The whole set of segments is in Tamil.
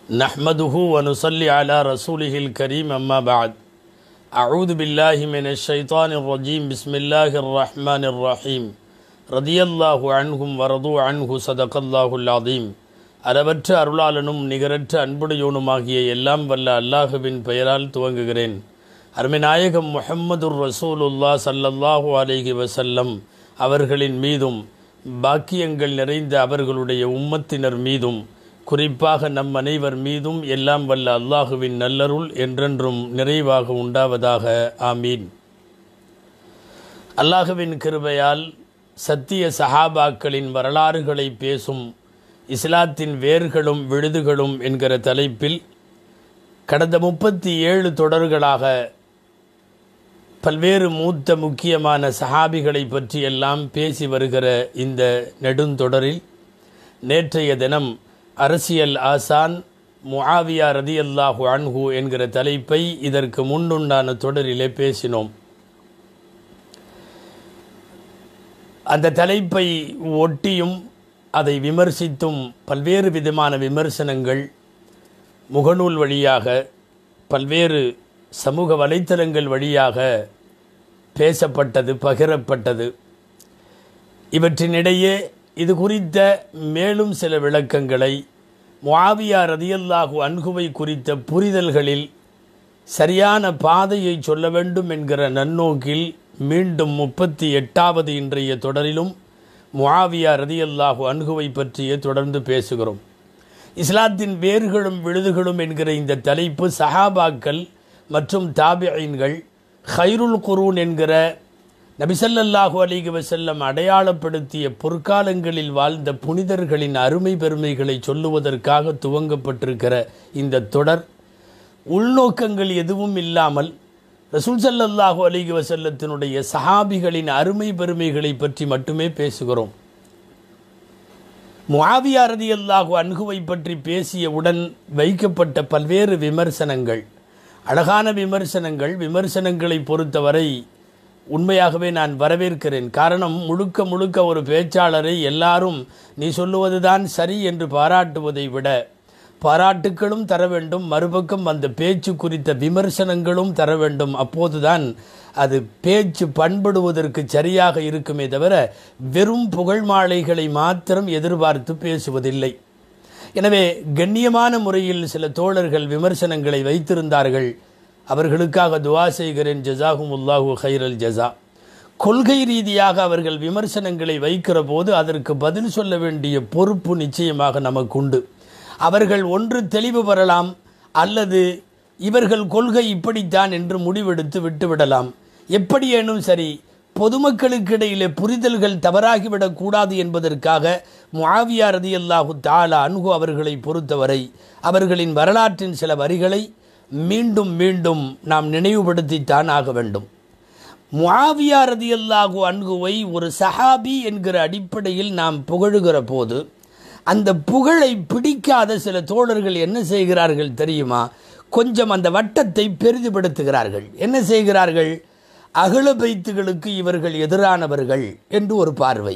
نحمده ونصلي على رسوله الكريم أما بعد أعوذ بالله من الشيطان الرجيم بسم الله الرحمن الرحيم رضي الله عنهم ورضوا عنه صدق الله العظيم அளவற்ற அருளாளனும் நிகரற்ற அன்புடையோனுமாகிய எல்லாம் வல்ல அல்லாஹுவின் பெயரால் துவங்குகிறேன் அருமைநாயகம் முஹம்மதுர் ரசூலுல்லா சல்லல்லாஹு அலைஹி வசல்லம் அவர்களின் மீதும் பாக்கியங்கள் நிறைந்த அவர்களுடைய உம்மத்தினர் மீதும் குறிப்பாக நம் அனைவர் மீதும் எல்லாம் வல்ல அல்லாஹுவின் நல்லருள் என்றென்றும் நிறைவாக உண்டாவதாக ஆமீன் அல்லாஹுவின் கிருபையால் சத்திய சஹாபாக்களின் வரலாறுகளை பேசும் இஸ்லாத்தின் வேர்களும் விழுதுகளும் என்கிற தலைப்பில் கடந்த முப்பத்தி ஏழு தொடர்களாக பல்வேறு மூத்த முக்கியமான சஹாபிகளை பற்றியெல்லாம் பேசி வருகிற இந்த நெடுந்தொடரில் நேற்றைய தினம் அரசியல் ஆசான் முஆவியா ரதியல்லாஹு அன்ஹு என்கிற தலைப்பை இதற்கு முன்னுண்டான தொடரிலே பேசினோம் அந்த தலைப்பை ஒட்டியும் அதை விமர்சித்தும் பல்வேறு விதமான விமர்சனங்கள் முகநூல் வழியாக பல்வேறு சமூக வலைத்தளங்கள் வழியாக பேசப்பட்டது பகிரப்பட்டது இவற்றினிடையே இது குறித்த மேலும் சில விளக்கங்களை முஆவியா ரதியல்லாஹு அன்குவை குறித்த புரிதல்களில் சரியான பாதையை சொல்ல வேண்டும் என்கிற நன்னோக்கில் மீண்டும் முப்பத்தி எட்டாவது இன்றைய தொடரிலும் முஆவியா ரதியல்லாஹு அன்குவை பற்றியே தொடர்ந்து பேசுகிறோம் இஸ்லாத்தின் வேர்களும் விழுதுகளும் என்கிற இந்த தலைப்பு சஹாபாக்கள் மற்றும் தாபியன்கள் ஹைருல் குரூன் என்கிற நபிசல்லாஹு அலிக வசல்லம் அடையாளப்படுத்திய பொற்காலங்களில் வாழ்ந்த புனிதர்களின் அருமை பெருமைகளை சொல்லுவதற்காக துவங்கப்பட்டிருக்கிற இந்த தொடர் உள்நோக்கங்கள் எதுவும் இல்லாமல் ரசூல் சல்லல்லாஹு அலிக வசல்லத்தினுடைய சஹாபிகளின் அருமை பெருமைகளை பற்றி மட்டுமே பேசுகிறோம் முஆவியா ரதியல்லாஹு அன்குவை பற்றி பேசியவுடன் வைக்கப்பட்ட பல்வேறு விமர்சனங்கள் அழகான விமர்சனங்கள் விமர்சனங்களை பொறுத்தவரை உண்மையாகவே நான் வரவேற்கிறேன் காரணம் முழுக்க முழுக்க ஒரு பேச்சாளரை எல்லாரும் நீ சொல்லுவதுதான் சரி என்று பாராட்டுவதை விட பாராட்டுக்களும் தர வேண்டும் மறுபக்கம் அந்த பேச்சு குறித்த விமர்சனங்களும் தர வேண்டும் அப்போதுதான் அது பேச்சு பண்படுவதற்கு சரியாக இருக்குமே தவிர வெறும் புகழ் மாலைகளை மாத்திரம் எதிர்பார்த்து பேசுவதில்லை எனவே கண்ணியமான முறையில் சில தோழர்கள் விமர்சனங்களை வைத்திருந்தார்கள் அவர்களுக்காக துவா செய்கிறேன் ஜசாகும் உல்லாஹு ஹைரல் ஜசா கொள்கை ரீதியாக அவர்கள் விமர்சனங்களை வைக்கிற போது அதற்கு பதில் சொல்ல வேண்டிய பொறுப்பு நிச்சயமாக நமக்குண்டு அவர்கள் ஒன்று தெளிவு பெறலாம் அல்லது இவர்கள் கொள்கை இப்படித்தான் என்று முடிவெடுத்து விட்டுவிடலாம் எப்படியேனும் சரி பொதுமக்களுக்கிடையிலே புரிதல்கள் தவறாகிவிடக் கூடாது என்பதற்காக முஆவியா ரதியல்லாஹு தாலா அன்கு அவர்களை பொறுத்தவரை அவர்களின் வரலாற்றின் சில வரிகளை மீண்டும் மீண்டும் நாம் நினைவுபடுத்தித்தான் ஆக வேண்டும் முஆவியா ரதியல்லாஹு அன்குவை ஒரு சஹாபி என்கிற அடிப்படையில் நாம் புகழுகிற போது அந்த புகழை பிடிக்காத சில தோழர்கள் என்ன செய்கிறார்கள் தெரியுமா கொஞ்சம் அந்த வட்டத்தை பெரிதுபடுத்துகிறார்கள் என்ன செய்கிறார்கள் அகில பைத்துகளுக்கு இவர்கள் எதிரானவர்கள் என்று ஒரு பார்வை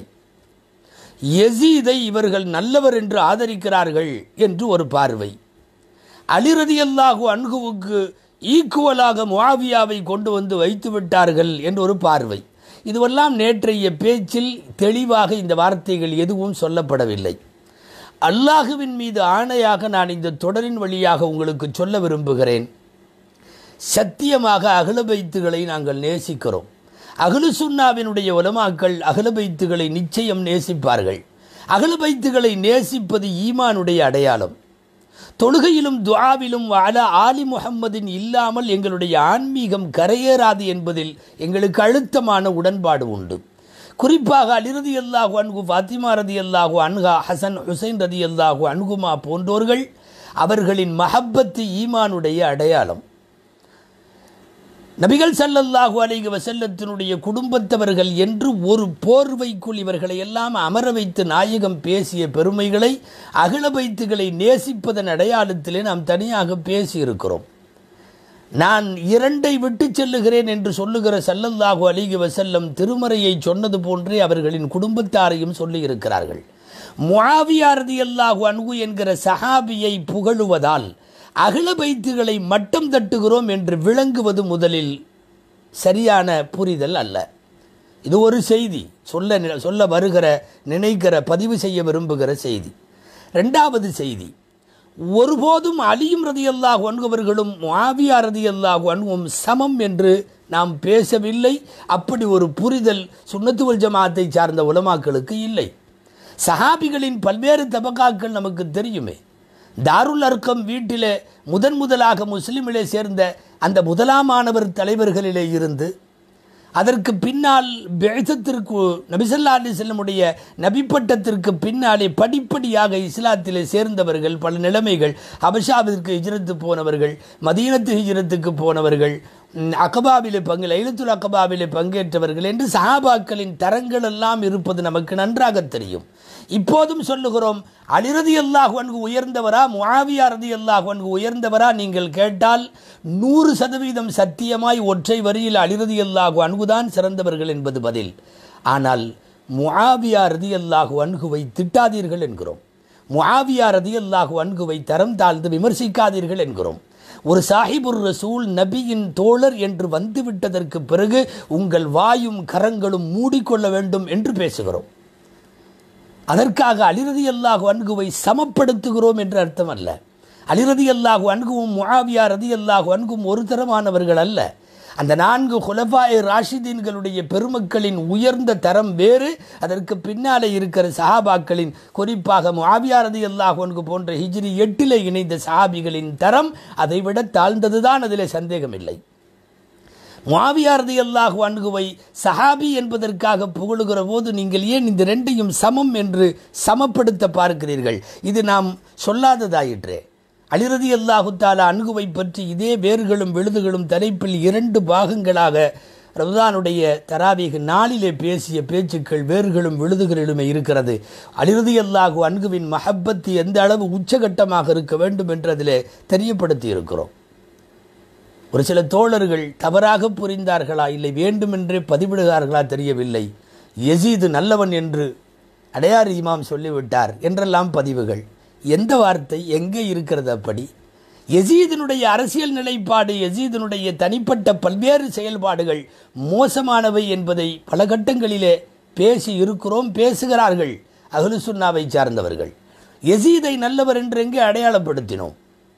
எசீதை இவர்கள் நல்லவர் என்று ஆதரிக்கிறார்கள் என்று ஒரு பார்வை அலிரதியல்லாகு அன்குவுக்கு ஈக்குவலாக முவாவியாவை கொண்டு வந்து வைத்து விட்டார்கள் என்று ஒரு பார்வை இதுவெல்லாம் நேற்றைய பேச்சில் தெளிவாக இந்த வார்த்தைகள் எதுவும் சொல்லப்படவில்லை அல்லாஹுவின் மீது ஆணையாக நான் இந்த தொடரின் வழியாக உங்களுக்கு சொல்ல விரும்புகிறேன் சத்தியமாக அகலபைத்துகளை நாங்கள் நேசிக்கிறோம் அகலு சுன்னாவினுடைய உலமாக்கள் அகலபைத்துகளை நிச்சயம் நேசிப்பார்கள் அகலபைத்துகளை நேசிப்பது ஈமானுடைய அடையாளம் தொழுகையிலும் துவாவிலும் வாழ ஆலி முகம்மதின் இல்லாமல் எங்களுடைய ஆன்மீகம் கரையேறாது என்பதில் எங்களுக்கு அழுத்தமான உடன்பாடு உண்டு குறிப்பாக அலிரதி அல்லாஹு அன்கு ஃபாத்திமா ரதி அல்லாஹு அன்ஹா ஹசன் ஹுசைன் ரதி அல்லாஹு அன்குமா போன்றோர்கள் அவர்களின் மஹப்பத்து ஈமானுடைய அடையாளம் நபிகள் சல்லல்லாஹு அலைஹி வசல்லத்தினுடைய குடும்பத்தவர்கள் என்று ஒரு போர்வைக்குள் இவர்களை எல்லாம் அமர வைத்து நாயகம் பேசிய பெருமைகளை அகில வைத்துகளை நேசிப்பதன் அடையாளத்திலே நாம் தனியாக பேசியிருக்கிறோம் நான் இரண்டை விட்டு செல்லுகிறேன் என்று சொல்லுகிற சல்லல்லாஹு அலிகி வசல்லம் திருமறையை சொன்னது போன்றே அவர்களின் குடும்பத்தாரையும் சொல்லியிருக்கிறார்கள் முஆவியா ரதியல்லாஹு அன்ஹு என்கிற சஹாபியை புகழுவதால் அகில பைத்துகளை மட்டம் தட்டுகிறோம் என்று விளங்குவது முதலில் சரியான புரிதல் அல்ல இது ஒரு செய்தி சொல்ல நி- சொல்ல வருகிற நினைக்கிற பதிவு செய்ய விரும்புகிற செய்தி ரெண்டாவது செய்தி ஒருபோதும் அலியும் ரதியல்லாஹு அன்குவர்களும் முஆவியா ரதியல்லாஹு அன்கும் சமம் என்று நாம் பேசவில்லை அப்படி ஒரு புரிதல் சுன்னத்துவல் ஜமாத்தை சார்ந்த உலமாக்களுக்கு இல்லை சஹாபிகளின் பல்வேறு தபகாக்கள் நமக்கு தெரியுமே தாருல் அர்க்கம் வீட்டிலே முதன் முதலாக முஸ்லிமிலே சேர்ந்த அந்த முதலாம் மாணவர் தலைவர்களிலே இருந்து அதற்கு பின்னால் பெழுத்தத்திற்கு நபிசல்லா அலி செல்லமுடைய நபிப்பட்டத்திற்கு பின்னாலே படிப்படியாக இஸ்லாத்திலே சேர்ந்தவர்கள் பல நிலைமைகள் அபஷாவிற்கு ஹிஜ்ரத்து போனவர்கள் மதீனத்து ஹிஜ்ரத்துக்கு போனவர்கள் ம், அகபாவிலே பங்கு லைலத்துல் அகபாவிலே பங்கேற்றவர்கள் என்று சஹாபாக்களின் தரங்கள் எல்லாம் இருப்பது நமக்கு நன்றாக தெரியும் இப்போதும் சொல்லுகிறோம் அலிரதி அல்லாஹ் அன்கு உயர்ந்தவரா முஆவியா ரதி அல்லாஹ் அன்கு உயர்ந்தவரா நீங்கள் கேட்டால் நூறு சதவீதம் சத்தியமாய் ஒற்றை வரியில் அலிரதி அல்லாஹு அன்குதான் சிறந்தவர்கள் என்பது பதில் ஆனால் முஆவியா ரதி அல்லாஹு அன்குவை திட்டாதீர்கள் என்கிறோம் முஆவியா ரதி அல்லாஹு அன்குவை தரம் தாழ்ந்து விமர்சிக்காதீர்கள் என்கிறோம் ஒரு சாஹிபுர் ரசூல் நபியின் தோழர் என்று வந்துவிட்டதற்கு பிறகு உங்கள் வாயும் கரங்களும் மூடிக்கொள்ள வேண்டும் என்று பேசுகிறோம் அதற்காக அலிரதி அல்லாஹு அன்குவை சமப்படுத்துகிறோம் என்று அர்த்தம் அல்ல அலிரதி அல்லாஹு அன்குவும் முஆவியா ரதி அல்லாஹு அன்கும் ஒரு தரமானவர்கள் அல்ல அந்த நான்கு குலபாய ராஷிதீன்களுடைய பெருமக்களின் உயர்ந்த தரம் வேறு அதற்கு பின்னாலே இருக்கிற சஹாபாக்களின் குறிப்பாக முஆவியா ரதி அல்லாஹு அன்கு போன்ற ஹிஜ்ரி எட்டிலே இணைந்த சஹாபிகளின் தரம் அதைவிட தாழ்ந்ததுதான் அதில் சந்தேகமில்லை முஆவியாரதி அல்லாஹு அன்குவை சஹாபி என்பதற்காக புகழுகிற போது நீங்கள் ஏன் இந்த ரெண்டையும் சமம் என்று சமப்படுத்த பார்க்கிறீர்கள் இது நாம் சொல்லாததாயிற்றே அலிரதி அல்லாஹு தாலா அன்குவை பற்றி இதே வேர்களும் விழுதுகளும் தலைப்பில் இரண்டு பாகங்களாக ரமதானுடைய தராவீக நாளிலே பேசிய பேச்சுக்கள் வேர்களும் விழுதுகளிலுமே இருக்கிறது அலிரதி அல்லாஹு அன்குவின் மஹப்பத்து எந்த அளவு உச்சகட்டமாக இருக்க வேண்டும் என்று அதிலே தெரியப்படுத்தி இருக்கிறோம் ஒரு சில தோழர்கள் தவறாக புரிந்தார்களா இல்லை வேண்டுமென்றே பதிவிடுகிறார்களா தெரியவில்லை யசீது நல்லவன் என்று அடையார் இமாம் சொல்லிவிட்டார் என்றெல்லாம் பதிவுகள் எந்த வார்த்தை எங்கே இருக்கிறது அப்படி யசீதனுடைய அரசியல் நிலைப்பாடு யசீதனுடைய தனிப்பட்ட பல்வேறு செயல்பாடுகள் மோசமானவை என்பதை பல கட்டங்களிலே பேசி இருக்கிறோம் பேசுகிறார்கள் அகலு சுன்னாவை சார்ந்தவர்கள் யசீதை நல்லவர் என்று எங்கே அடையாளப்படுத்தினோம்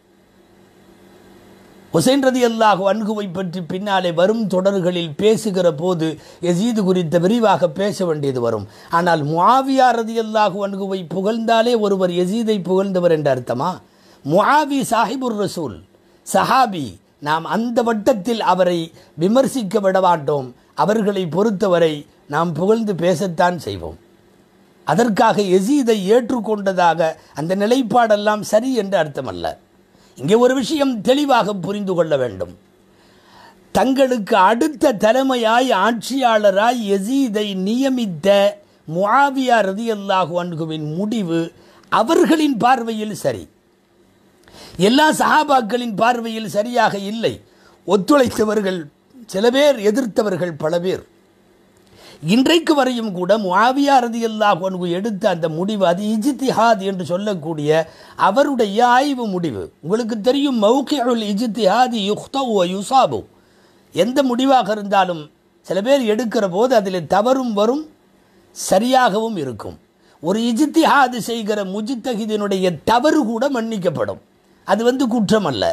ஹுசைன் ரதி அல்லாஹு அன்குவை பற்றி பின்னாலே வரும் தொடர்களில் பேசுகிற போது யசீது குறித்த விரிவாக பேச வேண்டியது வரும் ஆனால் முஆவியா ரதி அல்லாஹு அன்குவை புகழ்ந்தாலே ஒருவர் யசீதை புகழ்ந்தவர் என்ற அர்த்தமா முஆவி சாஹிபுர் ரசூல் சஹாபி நாம் அந்த வட்டத்தில் அவரை விமர்சிக்க விட மாட்டோம் அவர்களை பொறுத்தவரை நாம் புகழ்ந்து பேசத்தான் செய்வோம் அதற்காக எசீதை ஏற்றுக்கொண்டதாக அந்த நிலைப்பாடெல்லாம் சரி என்று அர்த்தமல்ல இங்கே ஒரு விஷயம் தெளிவாக புரிந்து கொள்ள வேண்டும் தங்களுக்கு அடுத்த தலைமையாய் ஆட்சியாளராய் எசீதை நியமித்த முஆவியா ரதியல்லாஹு அன்குவின் முடிவு அவர்களின் பார்வையில் சரி எல்லா சஹாபாக்களின் பார்வையில் சரியாக இல்லை ஒத்துழைத்தவர்கள் சில பேர் எதிர்த்தவர்கள் பல பேர் இன்றைக்கு வரையும் கூட முஆவியா ரதியல்லாஹு அன்ஹு எடுத்த அந்த முடிவு அது இஜ்திஹாத் என்று சொல்லக்கூடிய அவருடைய ஆய்வு முடிவு உங்களுக்கு தெரியும் மௌகிஉல் இஜ்திஹாதி யுக்தவு வ யுசாபு எந்த முடிவாக இருந்தாலும் சில பேர் எடுக்கிற போது அதில் தவறும் வரும் சரியாகவும் இருக்கும் ஒரு இஜ்திஹாது செய்கிற முஜித்தகிதினுடைய தவறு கூட மன்னிக்கப்படும் அது வந்து குற்றம் அல்ல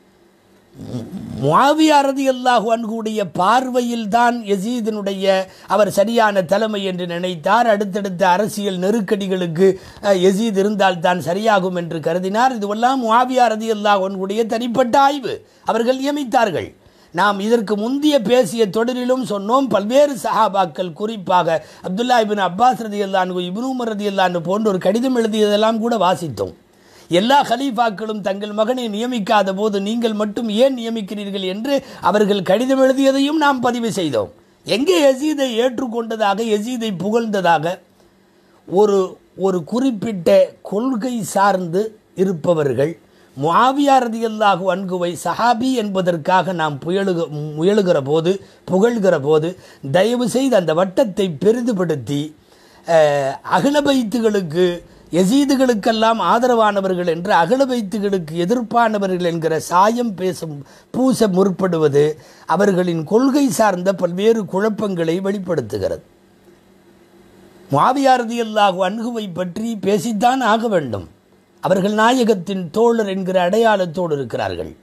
முஆவியாரதி அல்லாஹு அன்குடைய பார்வையில் தான் யசீதினுடைய அவர் சரியான தலைமை என்று நினைத்தார் அடுத்தடுத்த அரசியல் நெருக்கடிகளுக்கு அஹ், யசீத் இருந்தால் தான் சரியாகும் என்று கருதினார் இதுவெல்லாம் முஆவியாரதி அல்லாஹு அன்குடைய தனிப்பட்ட ஆய்வு அவர்கள் நியமித்தார்கள் நாம் இதற்கு முந்திய பேசிய தொடரிலும் சொன்னோம் பல்வேறு சஹாபாக்கள் குறிப்பாக அப்துல்லா இபின் அப்பாஸ் ரதி அல்லான்னு இப்னு உமர் ரதி அல்லான்னு போன்ற ஒரு கடிதம் எழுதியதெல்லாம் கூட வாசித்தோம் எல்லா கலீஃபாக்களும் தங்கள் மகனை நியமிக்காத போது நீங்கள் மட்டும் ஏன் நியமிக்கிறீர்கள் என்று அவர்கள் கடிதம் எழுதியதையும் நாம் பதிவு செய்தோம் எங்கே யசீதை ஏற்றுக்கொண்டதாக யசீதை புகழ்ந்ததாக ஒரு ஒரு குறிப்பிட்ட கொள்கை சார்ந்து இருப்பவர்கள் முஆவியா ரதியல்லாஹு அன்குவை சஹாபி என்பதற்காக நாம் புயலுக முயலுகிற போது புகழ்கிற போது தயவு செய்து அந்த வட்டத்தை பெரிதுபடுத்தி அஹ், அகில பைத்துகளுக்கு எசீதுகளுக்கெல்லாம் ஆதரவானவர்கள் என்று அகலபைத்துகளுக்கு எதிர்ப்பானவர்கள் என்கிற சாயம் பேசும் பூச முற்படுவது அவர்களின் கொள்கை சார்ந்த பல்வேறு குழப்பங்களை வெளிப்படுத்துகிறது மாவியாரதி அல்லாஹு அன்குவை பற்றி பேசித்தான் ஆக வேண்டும் அவர்கள் நாயகத்தின் தோழர் என்கிற அடையாளத்தோடு இருக்கிறார்கள்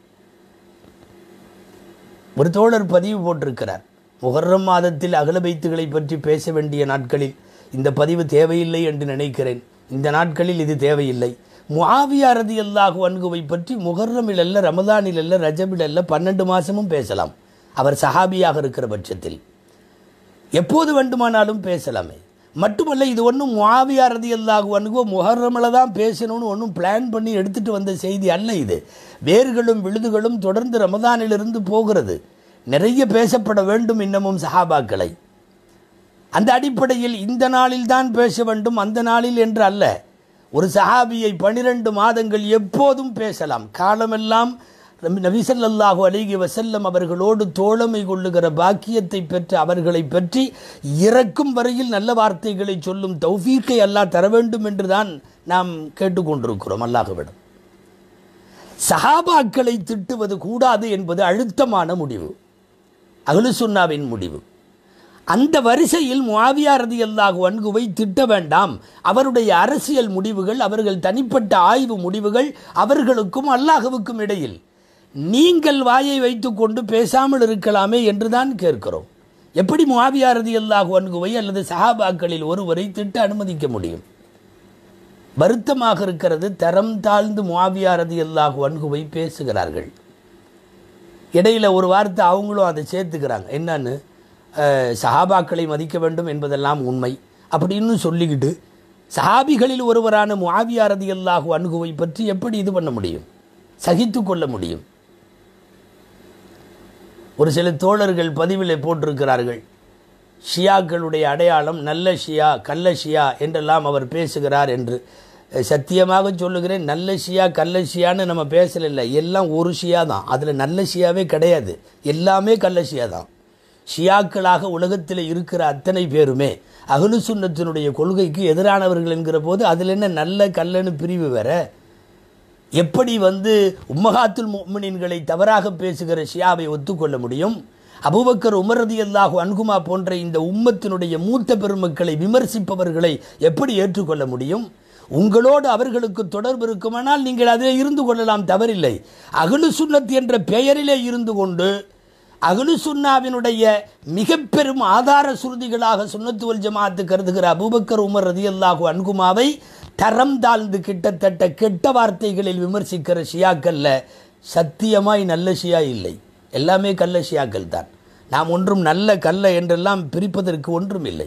ஒரு தோழர் பதிவு போட்டிருக்கிறார் முகர்ரம் மாதத்தில் அகலபைத்துகளை பற்றி பேச வேண்டிய நாட்களில் இந்த பதிவு தேவையில்லை என்று நினைக்கிறேன் இந்த நாட்களில் இது தேவையில்லை முஆவியா ரதி அல்லாஹு அன்குவை பற்றி முகர்ரமில் அல்ல ரமதானில் அல்ல ரஜபில் அல்ல பன்னெண்டு மாதமும் பேசலாம் அவர் சஹாபியாக இருக்கிற பட்சத்தில் எப்போது வேண்டுமானாலும் பேசலாமே மட்டுமல்ல இது ஒன்றும் முஆவியா ரதி அல்லாஹு அன்குவோ முஹர்ரமில் தான் பேசணும்னு ஒன்றும் பிளான் பண்ணி எடுத்துகிட்டு வந்த செய்தி அல்ல இது வேர்களும் விழுதுகளும் தொடர்ந்து ரமதானிலிருந்து போகிறது நிறைய பேசப்பட வேண்டும் இன்னமும் சஹாபாக்களை அந்த அடிப்படையில் இந்த நாளில் தான் பேச வேண்டும் அந்த நாளில் என்று அல்ல ஒரு சஹாபியை பனிரெண்டு மாதங்கள் எப்போதும் பேசலாம் காலமெல்லாம் நபிசல்லாஹு அலிகி வசல்லம் அவர்களோடு தோழமை கொள்ளுகிற பாக்கியத்தை பெற்ற அவர்களை பற்றி இறக்கும் வரையில் நல்ல வார்த்தைகளை சொல்லும் தௌஃபீக்கை அல்லாஹ் தர வேண்டும் என்றுதான் நாம் கேட்டுக்கொண்டிருக்கிறோம் அல்லாஹுவிடம் சஹாபாக்களை திட்டுவது கூடாது என்பது அழுத்தமான முடிவு அகலுசுன்னாவின் முடிவு அந்த வரிசையில் முவாவியா ரதி அல்லாஹு அன்குவை திட்ட வேண்டாம் அவருடைய அரசியல் முடிவுகள் அவர்கள் தனிப்பட்ட ஆய்வு முடிவுகள் அவர்களுக்கும் அல்லாஹுவுக்கும் இடையில் நீங்கள் வாயை வைத்துக்கொண்டு பேசாமல் இருக்கலாமே என்றுதான் கேட்கிறோம் எப்படி முவாவியா ரதி அல்லாஹு அன்குவை அல்லது சஹாபாக்களில் ஒருவரை திட்ட அனுமதிக்க முடியும் வருத்தமாக இருக்கிறது தரம் தாழ்ந்து முவாவியா ரதி அல்லாஹு அன்குவை பேசுகிறார்கள் இடையில ஒரு வார்த்தை அவங்களும் அதை சேர்த்துக்கிறாங்க என்னன்னு அஹ், சஹாபாக்களை மதிக்க வேண்டும் என்பதெல்லாம் உண்மை அப்படின்னு சொல்லிக்கிட்டு சஹாபிகளில் ஒருவரான முஆவியா ரதியல்லாஹு அன்குவை பற்றி எப்படி இது பண்ண முடியும் சகித்து கொள்ள முடியும் ஒரு சில தோழர்கள் பதிவில் போட்டிருக்கிறார்கள் ஷியாக்களுடைய அடையாளம் நல்ல ஷியா கள்ள ஷியா என்றெல்லாம் அவர் பேசுகிறார் என்று அஹ், சத்தியமாக சொல்லுகிறேன் நல்ல ஷியா கள்ள ஷியான்னு நம்ம பேசல எல்லாம் ஒரு ஷியா தான் அதில் நல்ல ஷியாவே கிடையாது எல்லாமே கள்ள ஷியா தான் ஷியாக்களாக உலகத்தில் இருக்கிற அத்தனை பேருமே அகலு சுன்னத்தினுடைய கொள்கைக்கு எதிரானவர்கள் என்கிற போது அதில் என்ன நல்ல கல்லன்னு பிரிவு வேற எப்படி வந்து உம்மகாத்துல் முஃமினீன்களை தவறாக பேசுகிற ஷியாவை ஒத்துக்கொள்ள முடியும் அபூபக்கர் உமர் ரதியல்லாஹு அன்குமா போன்ற இந்த உம்மத்தினுடைய மூத்த பெருமக்களை விமர்சிப்பவர்களை எப்படி ஏற்றுக்கொள்ள முடியும் உங்களோடு அவர்களுக்கு தொடர்பு இருக்குமானால் நீங்கள் அதில் இருந்து கொள்ளலாம் தவறில்லை அகலு சுன்னத் என்ற பெயரிலே இருந்து கொண்டு அகலு சுன்னாவினுடைய மிக பெரும் ஆதார சுருதிகளாக சுன்னத்துவல் ஜமாத்து கருதுகிற அபூபக்கர் உமர் ரதியல்லாஹு அன்குமாவை தரம் தாழ்ந்து கிட்டத்தட்ட கெட்ட வார்த்தைகளில் விமர்சிக்கிற ஷியாக்கல்ல சத்தியமாய் நல்ல ஷியா இல்லை எல்லாமே கள்ள ஷியாக்கள் தான் நாம் ஒன்றும் நல்ல கல்ல என்றெல்லாம் பிரிப்பதற்கு ஒன்றும் இல்லை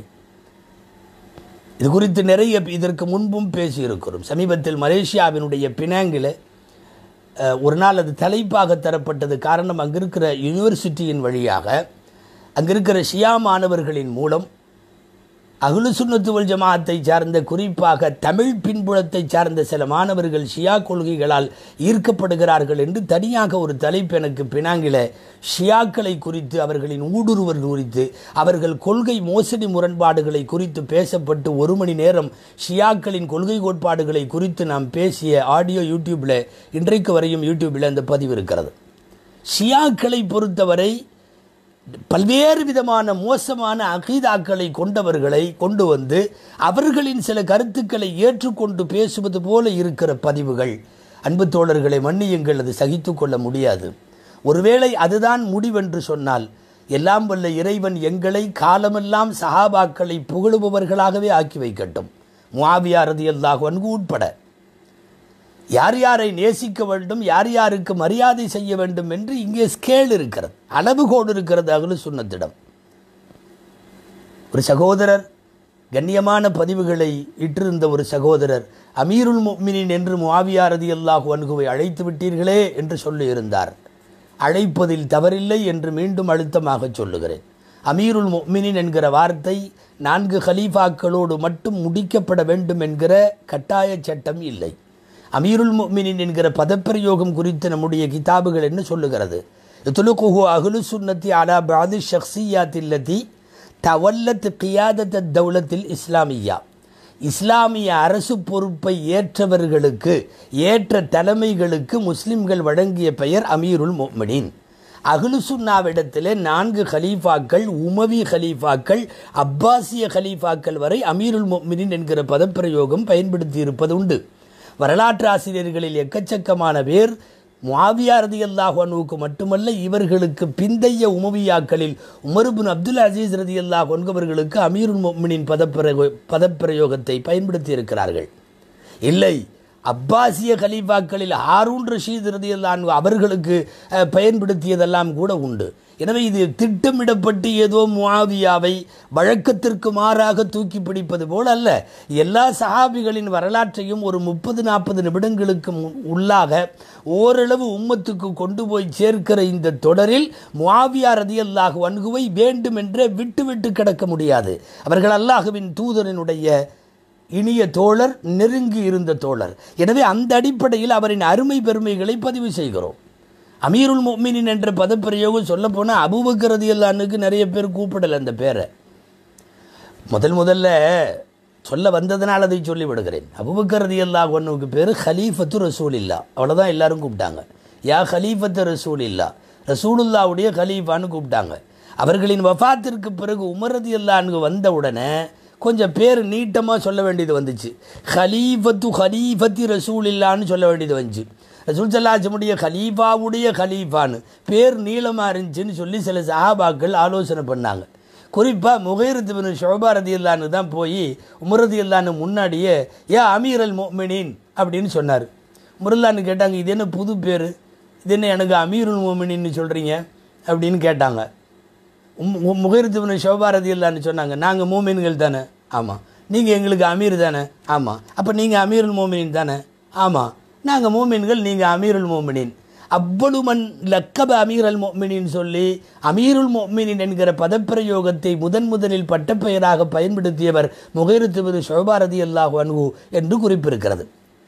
இது குறித்து நிறைய இதற்கு முன்பும் பேசியிருக்கிறோம் சமீபத்தில் மலேசியாவினுடைய பினாங்கில் அஹ், ஒரு நாள் அது தலைப்பாக தரப்பட்டது காரணம் அங்கே இருக்கிற யூனிவர்சிட்டியின் வழியாக அங்கே இருக்கிற ஷியா மாணவர்களின் மூலம் அகுலு சுன்னத்துவல் ஜமாத்தை சார்ந்த குறிப்பாக தமிழ் பின்புலத்தை சார்ந்த சில மாணவர்கள் ஷியா கொள்கைகளால் ஈர்க்கப்படுகிறார்கள் என்று தனியாக ஒரு தலைப்பு எனக்கு பினாங்கில ஷியாக்களை குறித்து அவர்களின் ஊடுருவல் குறித்து அவர்கள் கொள்கை மோசடி முரண்பாடுகளை குறித்து பேசப்பட்டு ஒரு மணி நேரம் ஷியாக்களின் கொள்கை கோட்பாடுகளை குறித்து நாம் பேசிய ஆடியோ யூடியூப்பில் இன்றைக்கு வரையும் யூடியூப்பில் அந்த பதிவு இருக்கிறது ஷியாக்களை பொறுத்தவரை பல்வேறு விதமான மோசமான அகீதாக்களை கொண்டவர்களை கொண்டு வந்து அவர்களின் சில கருத்துக்களை ஏற்றுக்கொண்டு பேசுவது போல இருக்கிற பதிவுகள் அன்பு தோழர்களை மன்னியுங்கள் அது சகித்து கொள்ள முடியாது ஒருவேளை அதுதான் முடிவென்று சொன்னால் எல்லாம் வல்ல இறைவன் எங்களை காலமெல்லாம் சஹாபாக்களை புகழுபவர்களாகவே ஆக்கி வைக்கட்டும் முஆவியா ரதியல்லாஹு அன்கு உட்பட யார் யாரை நேசிக்க வேண்டும் யார் யாருக்கு மரியாதை செய்ய வேண்டும் என்று இங்கே ஸ்கேல் இருக்கிறது அளவுகோடு இருக்கிறது அகலு சுன்னத்திடம் ஒரு சகோதரர் கண்ணியமான பதிவுகளை இட்டிருந்த ஒரு சகோதரர் அமீருல் முஃமினீன் என்று முஆவியா ரதியல்லாஹு அன்குவை அழைத்து விட்டீர்களே என்று சொல்லியிருந்தார் அழைப்பதில் தவறில்லை என்று மீண்டும் அழுத்தமாக சொல்லுகிறேன் அமீருல் முஃமினீன் என்கிற வார்த்தை நான்கு ஹலீஃபாக்களோடு மட்டும் முடிக்கப்பட வேண்டும் என்கிற கட்டாய சட்டம் இல்லை அமீருல் முஃமினின் என்கிற பதப்பிரயோகம் குறித்து நம்முடைய கிதாபுகள் என்ன சொல்லுகிறது துலுகுஹு அஹ்லு சுன்னத்தி அலா பாதி ஷக்ஸியாத்தில்லதி தவல்லத் கியாதத் தௌலத்தில் இஸ்லாமியா இஸ்லாமிய அரசு பொறுப்பை ஏற்றவர்களுக்கு ஏற்ற தலைமைகளுக்கு முஸ்லிம்கள் வழங்கிய பெயர் அமீருல் மொமினின் அகுலுசுன்னாவிடத்திலே நான்கு ஹலீஃபாக்கள் உமவி ஹலீஃபாக்கள் அப்பாசிய ஹலீஃபாக்கள் வரை அமீருல் மொமினின் என்கிற பதப்பிரயோகம் பயன்படுத்தி இருப்பது உண்டு வரலாற்று ஆசிரியர்களில் எக்கச்சக்கமான பேர் முஆவியா ரதியல்லாஹு அன்ஹுவுக்கு மட்டுமல்ல இவர்களுக்கு பிந்தைய உமவியாக்களில் உமருபின் அப்துல் அசீஸ் ரதியல்லாஹு அன்ஹுவர்களுக்கு அமீருல் மொமினின் பதப்பிரயோ பதப்பிரயோகத்தை பயன்படுத்தி இருக்கிறார்கள் இல்லை அப்பாசிய கலீஃபாக்களில் ஹாரூன் ரஷீத் ரதியல்லான் அவர்களுக்கு அஹ், பயன்படுத்தியதெல்லாம் கூட உண்டு எனவே இது திட்டமிடப்பட்டு ஏதோ முஆவியாவை வழக்கத்திற்கு மாறாக தூக்கி பிடிப்பது போல அல்ல எல்லா சஹாபிகளின் வரலாற்றையும் ஒரு முப்பது நாற்பது நிமிடங்களுக்கு மு- உள்ளாக ஓரளவு உம்மத்துக்கு கொண்டு போய் சேர்க்கிற இந்த தொடரில் முஆவியா ரதியல்லாஹு அன்குவை வேண்டுமென்றே விட்டு விட்டு கிடக்க முடியாது அவர்கள் அல்லாஹுவின் தூதரினுடைய இனிய தோழர் நெருங்கி இருந்த தோழர் எனவே அந்த அடிப்படையில் அவரின் அருமை பெருமைகளை பதிவு செய்கிறோம் அமீருல் மொமினின் என்ற பதப்பிரயோகம் சொல்ல போனால் அபூபக்கரதி அல்லானுக்கு நிறைய பேர் கூப்பிடல அந்த பேரை முதல் முதல்ல சொல்ல வந்ததனால் அதை சொல்லி விடுகிறேன் அபுபக்கரதி அல்லா ஒன்றுக்கு பேர் ஹலீஃபத்து ரசூல் இல்லா அவ்வளோதான் எல்லாரும் கூப்பிட்டாங்க யா ஹலீஃபத்து ரசூல் இல்லா ரசூலுல்லாவுடைய ஹலீஃபான்னு கூப்பிட்டாங்க அவர்களின் வஃபாத்திற்கு பிறகு உமரதி அல்லான்னு வந்த உடனே கொஞ்சம் பேர் நீட்டமாக சொல்ல வேண்டியது வந்துச்சு ஹலீஃபத்து ஹலீஃபத்தி ரசூல் இல்லான்னு சொல்ல வேண்டியது வந்துச்சு ரசூல் சல்லாச்சமுடைய ஹலீஃபாவுடைய ஹலீஃபான்னு பேர் நீளமாக இருந்துச்சுன்னு சொல்லி சில சஹாபாக்கள் ஆலோசனை பண்ணாங்க குறிப்பாக முகைரத்து பின் ஷோபா ரதியுல்லான்னு தான் போய் உமரதியுல்லான்னு முன்னாடியே ஏ அமீர் அல் மோமினின் அப்படின்னு சொன்னார் முருல்லான்னு கேட்டாங்க இது என்ன புது பேர் இது என்ன எனக்கு அமீருல் மோமினின்னு சொல்கிறீங்க அப்படின்னு கேட்டாங்க முகைரத்து பின் ஷோபா ரதியுல்லான்னு சொன்னாங்க நாங்கள் மோமின்கள் தானே ஆமாம் நீங்கள் எங்களுக்கு அமீர் தானே ஆமாம் அப்போ நீங்கள் அமீருல் மோமினின் தானே ஆமாம் நாங்கள் மோமின்கள் நீங்கள் அமீருல் மோமினின் அவ்வளுமன் லக்கப அமீர் அல் மொமினின் சொல்லி அமீருல் மொமினின் என்கிற பதப்பிரயோகத்தை முதன் முதலில் பட்டப்பெயராக பயன்படுத்தியவர் முகைருத்துவது ஷோபாரதி அல்லாஹு அன்ஹு என்று குறிப்பிருக்கிறது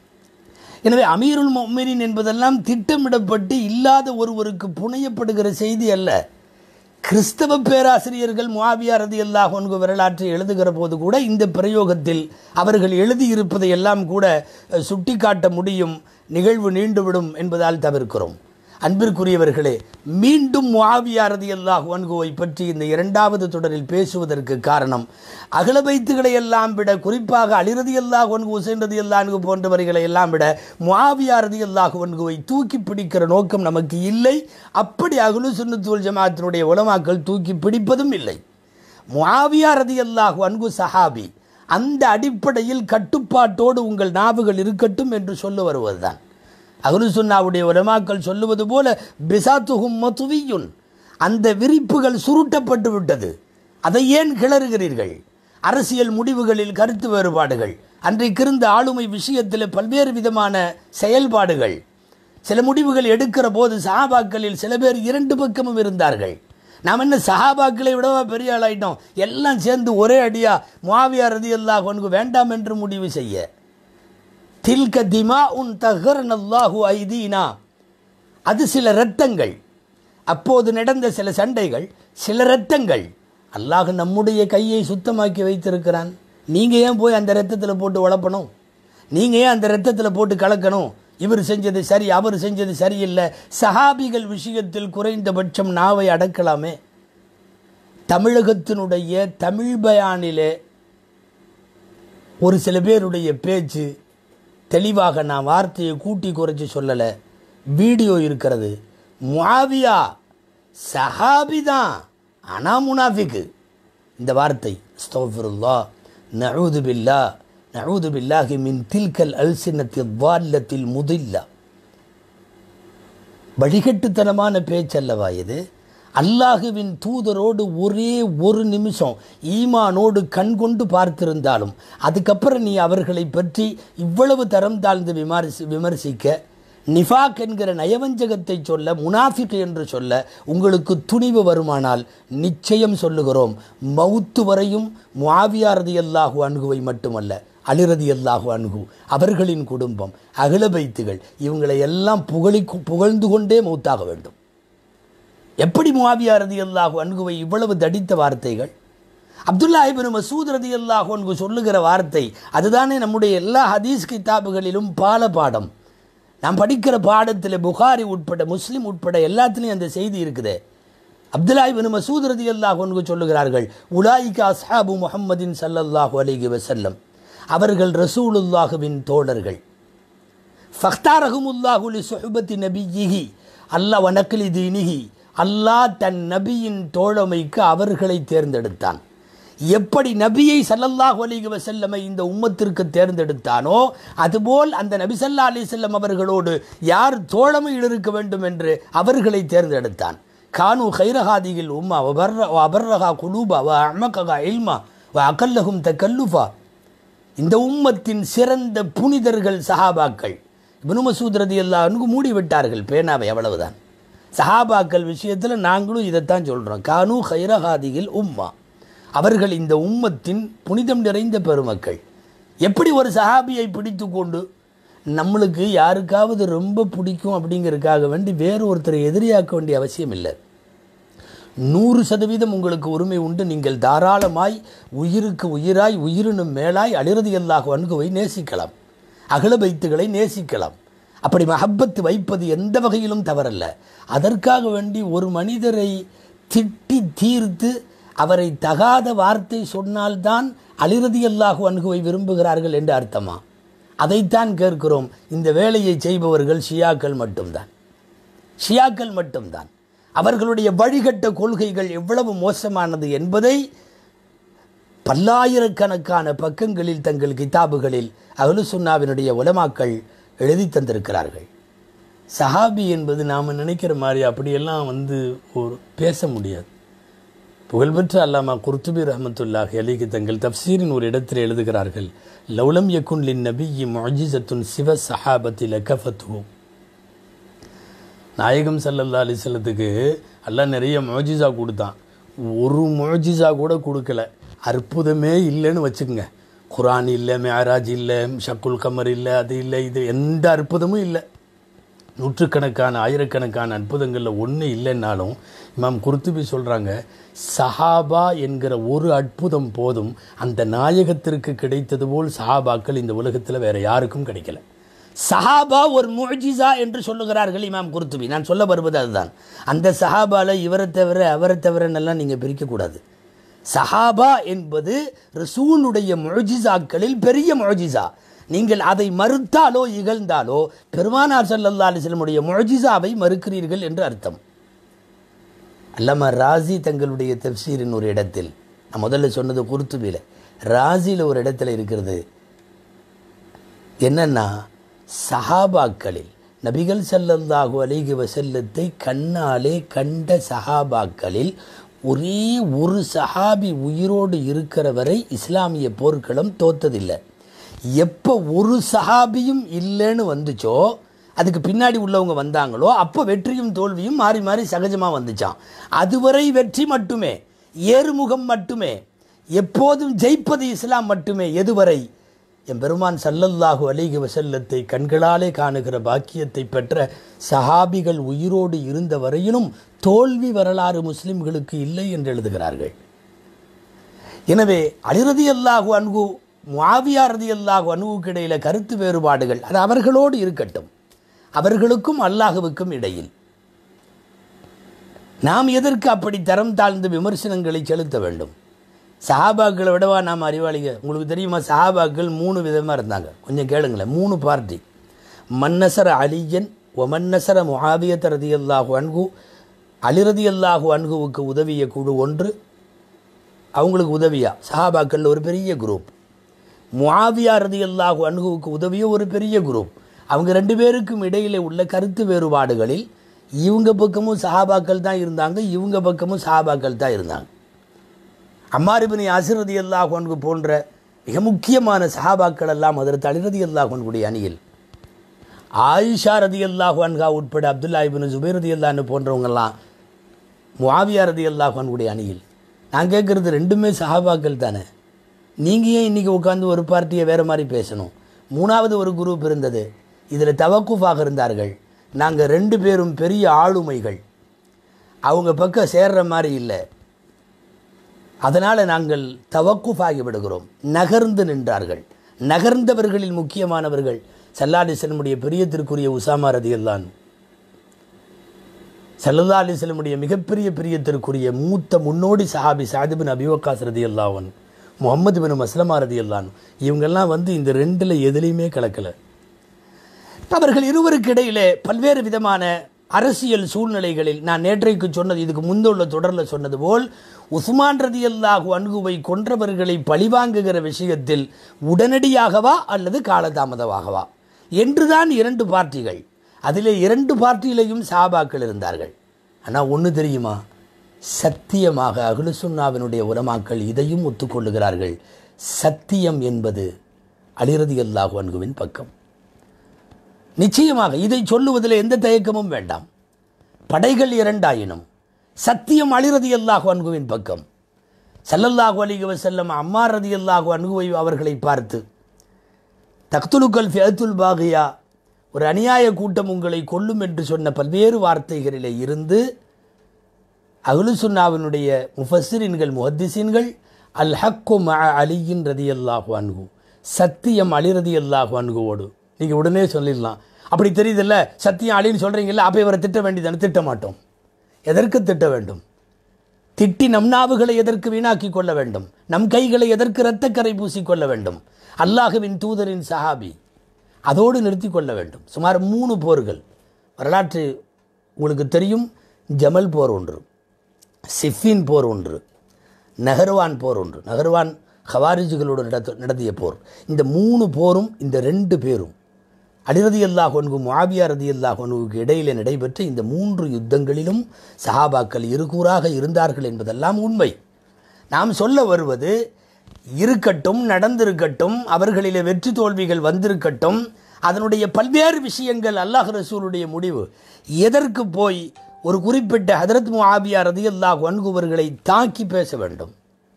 எனவே அமீருல் மொமினின் என்பதெல்லாம் திட்டமிடப்பட்டு இல்லாத ஒருவருக்கு புனையப்படுகிற செய்தி அல்ல கிறிஸ்தவ பேராசிரியர்கள் முஆவியா ரதியல்லாஹு அன்ஹு வரலாற்றை எழுதுகிற போது கூட இந்த பிரயோகத்தில் அவர்கள் எழுதியிருப்பதை எல்லாம் கூட அஹ், சுட்டிக்காட்ட முடியும் நிகழ்வு நீண்டுவிடும் என்பதால் தவிர்க்கிறோம் அன்பிற்குரியவர்களே மீண்டும் முஆவியா ரதியல்லாஹு அன்ஹுவை பற்றி இந்த இரண்டாவது தொடரில் பேசுவதற்கு காரணம் அகலபைத்துகளை எல்லாம் விட குறிப்பாக அலிரதி அல்லாஹ் ஒன்கு உசைன் ரதி அல்லாஹு போன்றவர்களை எல்லாம் விட முஆவியா ரதி அல்லாஹு ஒன்குவை தூக்கி பிடிக்கிற நோக்கம் நமக்கு இல்லை அப்படி அகுலு சுன்னத்துவல் ஜமாத்தினுடைய உலமாக்கள் தூக்கி பிடிப்பதும் இல்லை முஆவியா ரதி அல்லாஹு அன்கு சஹாபி அந்த அடிப்படையில் கட்டுப்பாட்டோடு உங்கள் நாவுகள் இருக்கட்டும் என்று சொல்ல வருவதுதான் அகுலு சுன்னாவுடைய உலமாக்கள் சொல்லுவது போல பிசாத்துஹும் மதுவியுன் அந்த விரிப்புகள் சுருட்டப்பட்டு விட்டது அதை ஏன் கிளறுகிறீர்கள் அரசியல் முடிவுகளில் கருத்து வேறுபாடுகள் அன்றைக்கு இருந்த ஆளுமை விஷயத்தில் பல்வேறு விதமான செயல்பாடுகள் சில முடிவுகள் எடுக்கிற போது சஹாபாக்களில் சில பேர் இரண்டு பக்கமும் இருந்தார்கள் நாம் என்ன சஹாபாக்களை விடவா பெரிய ஆளாயிட்டோம் எல்லாம் சேர்ந்து ஒரே அடியா முஆவியா ரதி அல்லாஹ் உனக்கு வேண்டாம் என்று முடிவு செய்ய தில்க திமா உன் தகரன் அல்லாஹு ஐதீனா அது சில இரத்தங்கள் அப்போது நடந்த சில சண்டைகள் சில இரத்தங்கள் அல்லாஹ் நம்முடைய கையை சுத்தமாக்கி வைத்திருக்கிறான் நீங்கள் ஏன் போய் அந்த இரத்தத்தில் போட்டு உழப்பணும் நீங்கள் ஏன் அந்த இரத்தத்தில் போட்டு கலக்கணும் இவர் செஞ்சது சரி அவர் செஞ்சது சரியில்லை சஹாபிகள் விஷயத்தில் குறைந்தபட்சம் நாவை அடக்கலாமே தமிழகத்தினுடைய தமிழ் பயானிலே ஒரு சில பேருடைய பேச்சு தெளிவாக நான் வார்த்தையை கூட்டி குறைச்சி சொல்லலை வீடியோ இருக்கிறது முஆவியா சஹாபி தான் ஆனால் முனாஃபிக்கு இந்த வார்த்தை ஸ்தோஃபிருல்லா நஊது பில்லா நஊது பில்லாஹி மின் தில்கல் அல்சினத்தி வால்லத்தில் முதில்லா வழிகட்டுத்தனமான பேச்சல்லவா இது அல்லாஹுவின் தூதரோடு ஒரே ஒரு நிமிஷம் ஈமானோடு கண் கொண்டு பார்த்திருந்தாலும் அதுக்கப்புறம் நீ அவர்களை பற்றி இவ்வளவு தரம் தாழ்ந்து விமர்சி விமர்சிக்க நிஃபாக் என்கிற நயவஞ்சகத்தை சொல்ல முனாஃபிக் என்று சொல்ல உங்களுக்கு துணிவு வருமானால் நிச்சயம் சொல்லுகிறோம் மவுத்து வரையும் முஆவியாரதி அல்லாஹு அணுகுவை மட்டுமல்ல அலிரதி அல்லாஹு அணுகு அவர்களின் குடும்பம் அகிலபைத்துகள் இவங்களை எல்லாம் புகழி புகழ்ந்து கொண்டே மௌத்தாக வேண்டும் எப்படி முஆவியா ரதி அல்லாஹு அன்குவை இவ்வளவு தடித்த வார்த்தைகள் அப்துல்லா இபின் மசூத் ரதி அல்லாஹோன்கு சொல்லுகிற வார்த்தை அதுதானே நம்முடைய எல்லா ஹதீஸ் கிதாபுகளிலும் பால பாடம் நாம் படிக்கிற பாடத்தில் புகாரி உட்பட முஸ்லீம் உட்பட எல்லாத்துலேயும் அந்த செய்தி இருக்குது அப்துல்லா இபின் மசூத் ரதி அல்லாஹோன்கு சொல்லுகிறார்கள் உலாயிகா அஸ்ஹாபு முஹம்மதின் சல்லல்லாஹு அலைஹி வஸல்லம் அவர்கள் ரசூலுல்லாஹுவின் தோழர்கள் ஃபக்தாரஹுமுல்லாஹுலி சுஹபத்தி நபியிஹி அல்லாஹ் வனக்கிலி தீனிஹி அல்லாஹ் தன் நபியின் தோழமைக்கு அவர்களை தேர்ந்தெடுத்தான் எப்படி நபியை சல்லல்லாஹு அலைஹி வஸல்லமை இந்த உம்மத்திற்கு தேர்ந்தெடுத்தானோ அதுபோல் அந்த நபி ஸல்லல்லாஹு அலைஹி வஸல்லம் அவர்களோடு யார் தோழமையில் இருக்க வேண்டும் என்று அவர்களை தேர்ந்தெடுத்தான் கானு கைரஹாதியில் உம்மா வபர்ர அபர்ரஹா குலூபா வ அமகா இல்மா வ அகல்லஹும் தக்கல்லுஃபா இந்த உம்மத்தின் சிறந்த புனிதர்கள் சஹாபாக்கள் இப்னு மசூத் ரதியல்லாஹு மூடி விட்டார்கள் பேனாவை அவ்வளவுதான் சஹாபாக்கள் விஷயத்தில் நாங்களும் இதைத்தான் சொல்கிறோம் கானு ஹைரஹாதியில் உம்மா அவர்கள் இந்த உம்மத்தின் புனிதம் நிறைந்த பெருமக்கள் எப்படி ஒரு சஹாபியை பிடித்து கொண்டு நம்மளுக்கு யாருக்காவது ரொம்ப பிடிக்கும் அப்படிங்கிறதுக்காக வேண்டி வேறு ஒருத்தரை எதிரியாக்க வேண்டிய அவசியம் இல்லை நூறு சதவீதம் உங்களுக்கு உரிமை உண்டு நீங்கள் தாராளமாய் உயிருக்கு உயிராய் உயிரினும் மேலாய் அழிறது அல்லாஹ் அணுகுவை நேசிக்கலாம் அகல பைத்துகளை நேசிக்கலாம் அப்படி மஹப்பத்து வைப்பது எந்த வகையிலும் தவறல்ல அதற்காக வேண்டி ஒரு மனிதரை திட்டி தீர்த்து அவரை தகாத வார்த்தை சொன்னால்தான் அழிறது அல்லாஹு அணுகுவை விரும்புகிறார்கள் என்று அர்த்தமா அதைத்தான் கேட்கிறோம் இந்த வேலையை செய்பவர்கள் ஷியாக்கள் மட்டும்தான் ஷியாக்கள் மட்டும்தான் அவர்களுடைய வழிகட்ட கொள்கைகள் எவ்வளவு மோசமானது என்பதை பல்லாயிரக்கணக்கான பக்கங்களில் தங்கள் கிதாபுகளில் அகலு சுன்னாவினுடைய உலமாக்கள் எழுதி தந்திருக்கிறார்கள் சஹாபி என்பது நாம் நினைக்கிற மாதிரி அப்படியெல்லாம் வந்து ஒரு பேச முடியாது புகழ்பெற்ற அல்லாமா குர்துபி ரஹமத்துல்லாஹ் அலிக்கு தங்கள் தப்சீரின் ஒரு இடத்தில் எழுதுகிறார்கள் லவுலம் யக்குன் லின் நபியி முஜிசத்துன் சிவ சஹாபத்தில் கஃபத்து நாயகம் சல்லல்லா அலிசல்லத்துக்கு எல்லாம் நிறைய மோஜிசா கொடுத்தான் ஒரு மோஜிசா கூட கொடுக்கல அற்புதமே இல்லைன்னு வச்சுக்கோங்க குரான் இல்லை மேராஜ் இல்லை ஷக்குல் கமர் இல்லை அது இல்லை இது எந்த அற்புதமும் இல்லை நூற்றுக்கணக்கான ஆயிரக்கணக்கான அற்புதங்களில் ஒன்று இல்லைன்னாலும் இமாம் குர்த்துபி சொல்கிறாங்க சஹாபா என்கிற ஒரு அற்புதம் போதும் அந்த நாயகத்திற்கு கிடைத்தது போல் சஹாபாக்கள் இந்த உலகத்தில் வேற யாருக்கும் கிடைக்கல சஹாபா ஒரு முஜிசா என்று சொல்லுகிறார்கள் இமாம் குர்த்துபி நான் சொல்ல வருவது அதுதான் அந்த சஹாபால இவரை தவிர அவரை தவிரன்னெல்லாம் நீங்கள் பிரிக்கக்கூடாது சஹாபா என்பது ரசூலுடைய முஜிசாக்களில் பெரிய முஜிசா நீங்கள் அதை மறுத்தாலோ இகழ்ந்தாலோ பெருமானார் சல்லல்லா அலிஸ்லமுடைய முஜிசாவை மறுக்கிறீர்கள் என்று அர்த்தம் அல்லமா ராசி தங்களுடைய தப்சீரின் ஒரு இடத்தில் நான் முதல்ல சொன்னது குர்த்துபியில் ராசியில் ஒரு இடத்துல இருக்கிறது என்னன்னா சஹாபாக்களில் நபிகள் சல்லல்லாஹு அலைஹி வசல்லத்தை கண்ணாலே கண்ட சஹாபாக்களில் ஒரே ஒரு சஹாபி உயிரோடு இருக்கிற வரை இஸ்லாமிய போர்க்களம் தோத்ததில்லை எப்போ ஒரு சஹாபியும் இல்லைன்னு வந்துச்சோ அதுக்கு பின்னாடி உள்ளவங்க வந்தாங்களோ அப்போ வெற்றியும் தோல்வியும் மாறி மாறி சகஜமாக வந்துச்சான் அதுவரை வெற்றி மட்டுமே ஏறுமுகம் மட்டுமே எப்போதும் ஜெயிப்பது இஸ்லாம் மட்டுமே எதுவரை என் பெருமான் சல்லல்லாஹு அலிஹி வசல்லத்தை கண்களாலே காணுகிற பாக்கியத்தை பெற்ற சஹாபிகள் உயிரோடு இருந்த வரையிலும் தோல்வி வரலாறு முஸ்லிம்களுக்கு இல்லை என்று எழுதுகிறார்கள் எனவே அலிரதி அல்லாஹு அன்கு முவாவியா ரதி அல்லாஹு அனுவுக்கு இடையில கருத்து வேறுபாடுகள் அது அவர்களோடு இருக்கட்டும் அவர்களுக்கும் அல்லாஹுவுக்கும் இடையில் நாம் எதற்கு அப்படி தரம் தாழ்ந்த விமர்சனங்களை செலுத்த வேண்டும் சஹாபாக்களை விடவா நாம் அறிவாளிங்க உங்களுக்கு தெரியுமா சஹாபாக்கள் மூணு விதமாக இருந்தாங்க கொஞ்சம் கேளுங்களேன் மூணு பார்ட்டி மன்னசர அலியன் ஒமன்னசர முஹாவியத் ரதி அல்லாஹு அன்கு அலிரதி அல்லாஹு அன்குவுக்கு உதவிய குழு ஒன்று அவங்களுக்கு உதவியா சஹாபாக்களில் ஒரு பெரிய குரூப் முஆவியா ரதி அல்லாஹு அன்குவுக்கு உதவிய ஒரு பெரிய குரூப் அவங்க ரெண்டு பேருக்கும் இடையிலே உள்ள கருத்து வேறுபாடுகளில் இவங்க பக்கமும் சஹாபாக்கள் தான் இருந்தாங்க இவங்க பக்கமும் சஹாபாக்கள் தான் இருந்தாங்க அம்மாரிபின் யாசிர் ரதி அல்லாஹ் அன்கு போன்ற மிக முக்கியமான சஹாபாக்கள் எல்லாம் அதற்கு அலிரதி அல்லாஹ் அன்குடைய அணியில் ஆயிஷா ரதி அல்லாஹு அன்ஹா உட்பட அப்துல்லா இபின் ஜுபைர் ரதி அல்லான்னு போன்றவங்கெல்லாம் முஆவியா ரதி அல்லாஹு அன்குடைய அணியில் நான் கேட்குறது ரெண்டுமே சஹாபாக்கள் தானே நீங்கள் ஏன் இன்றைக்கி உட்காந்து ஒரு பார்ட்டியை வேறு மாதிரி பேசணும் மூணாவது ஒரு குரூப் இருந்தது இதில் தவக்குஃபாக இருந்தார்கள் நாங்கள் ரெண்டு பேரும் பெரிய ஆளுமைகள் அவங்க பக்கம் சேர்ற மாதிரி இல்லை அதனால் நாங்கள் தவக்குஃபாகி விடுகிறோம் நகர்ந்து நின்றார்கள் நகர்ந்தவர்களில் முக்கியமானவர்கள் சல்லாலிசனுடைய பிரியத்திற்குரிய உசாமா ரதியல்லான் சல்லல்லா அலிஸ்லமுடைய மிகப்பெரிய பிரியத்திற்குரிய மூத்த முன்னோடி சஹாபி சாதிபின் அபிவக்காஸ் ரதி அல்லாவன் முகமது பின் மஸ்லமா ரதி அல்லான் இவங்கெல்லாம் வந்து இந்த ரெண்டில் எதுலேயுமே கலக்கலை அவர்கள் இருவருக்கு இடையிலே பல்வேறு விதமான அரசியல் சூழ்நிலைகளில் நான் நேற்றைக்கு சொன்னது இதுக்கு முந்துள்ள தொடரில் சொன்னது போல் உஸ்மான் ரதி அல்லாஹு அன்குவை கொன்றவர்களை பழிவாங்குகிற விஷயத்தில் உடனடியாகவா அல்லது காலதாமதமாகவா என்றுதான் இரண்டு பார்ட்டிகள் அதிலே இரண்டு பார்ட்டியிலையும் சாபாக்கள் இருந்தார்கள் ஆனால் ஒன்று தெரியுமா சத்தியமாக அகுலுசுன்னாவினுடைய உலமாக்கள் இதையும் ஒத்துக்கொள்ளுகிறார்கள் சத்தியம் என்பது அலிரதி அல்லாஹு அன்குவின் பக்கம் நிச்சயமாக இதை சொல்லுவதில் எந்த தயக்கமும் வேண்டாம் படைகள் இரண்டாயினும் சத்தியம் அலிரதி அல்லாஹு அன்குவின் பக்கம் சல்லல்லாஹு அலிக வசல்லம் அம்மா ரதி அல்லாஹு அன்குவை அவர்களை பார்த்து தக்துலுக்கல் ஃபியத்துல் பாகியா ஒரு அநியாய கூட்டம் உங்களை கொல்லும் என்று சொன்ன பல்வேறு வார்த்தைகளிலே இருந்து அகுலுசுன்னாவினுடைய முஃபஸ்ஸிரின்கள் முஹத்திசின்கள் அல் ஹக்கு ம அலியின் ரதி அல்லாஹு அன்கு சத்தியம் அலி ரதி அல்லாஹு அன்குவோடு நீங்கள் உடனே சொல்லிடலாம் அப்படி தெரியுதில்ல சத்தியம் அலின்னு சொல்கிறீங்கல்ல அப்போ இவரை திட்ட வேண்டியதானே திட்ட மாட்டோம் எதற்கு திட்ட வேண்டும் திட்டி நம் நாவுகளை எதற்கு வீணாக்கி கொள்ள வேண்டும் நம் கைகளை எதற்கு இரத்தக்கரை பூசிக்கொள்ள வேண்டும் அல்லாஹுவின் தூதரின் சஹாபி அதோடு நிறுத்தி கொள்ள வேண்டும் சுமார் மூணு போர்கள் வரலாற்று உங்களுக்கு தெரியும் ஜமல் போர் ஒன்று சிஃபின் போர் ஒன்று நகர்வான் போர் ஒன்று நகர்வான் ஹவாரிஜுகளோடு நடத்த நடத்திய போர் இந்த மூணு போரும் இந்த ரெண்டு பேரும் அலிரதி அல்லாஹ் ஒன்கு முஆபியா ரதி அல்லாஹ் ஒன்குக்கு இடையிலே நடைபெற்ற இந்த மூன்று யுத்தங்களிலும் சஹாபாக்கள் இருகூறாக இருந்தார்கள் என்பதெல்லாம் உண்மை நாம் சொல்ல வருவது இருக்கட்டும் நடந்திருக்கட்டும் அவர்களிலே வெற்றி தோல்விகள் வந்திருக்கட்டும் அதனுடைய பல்வேறு விஷயங்கள் அல்லாஹ் ரசூலுடைய முடிவு எதற்கு போய் ஒரு குறிப்பிட்ட ஹதரத் முஆபியா ரதி அல்லாஹ் ஒன்குவர்களை தாக்கி பேச வேண்டும்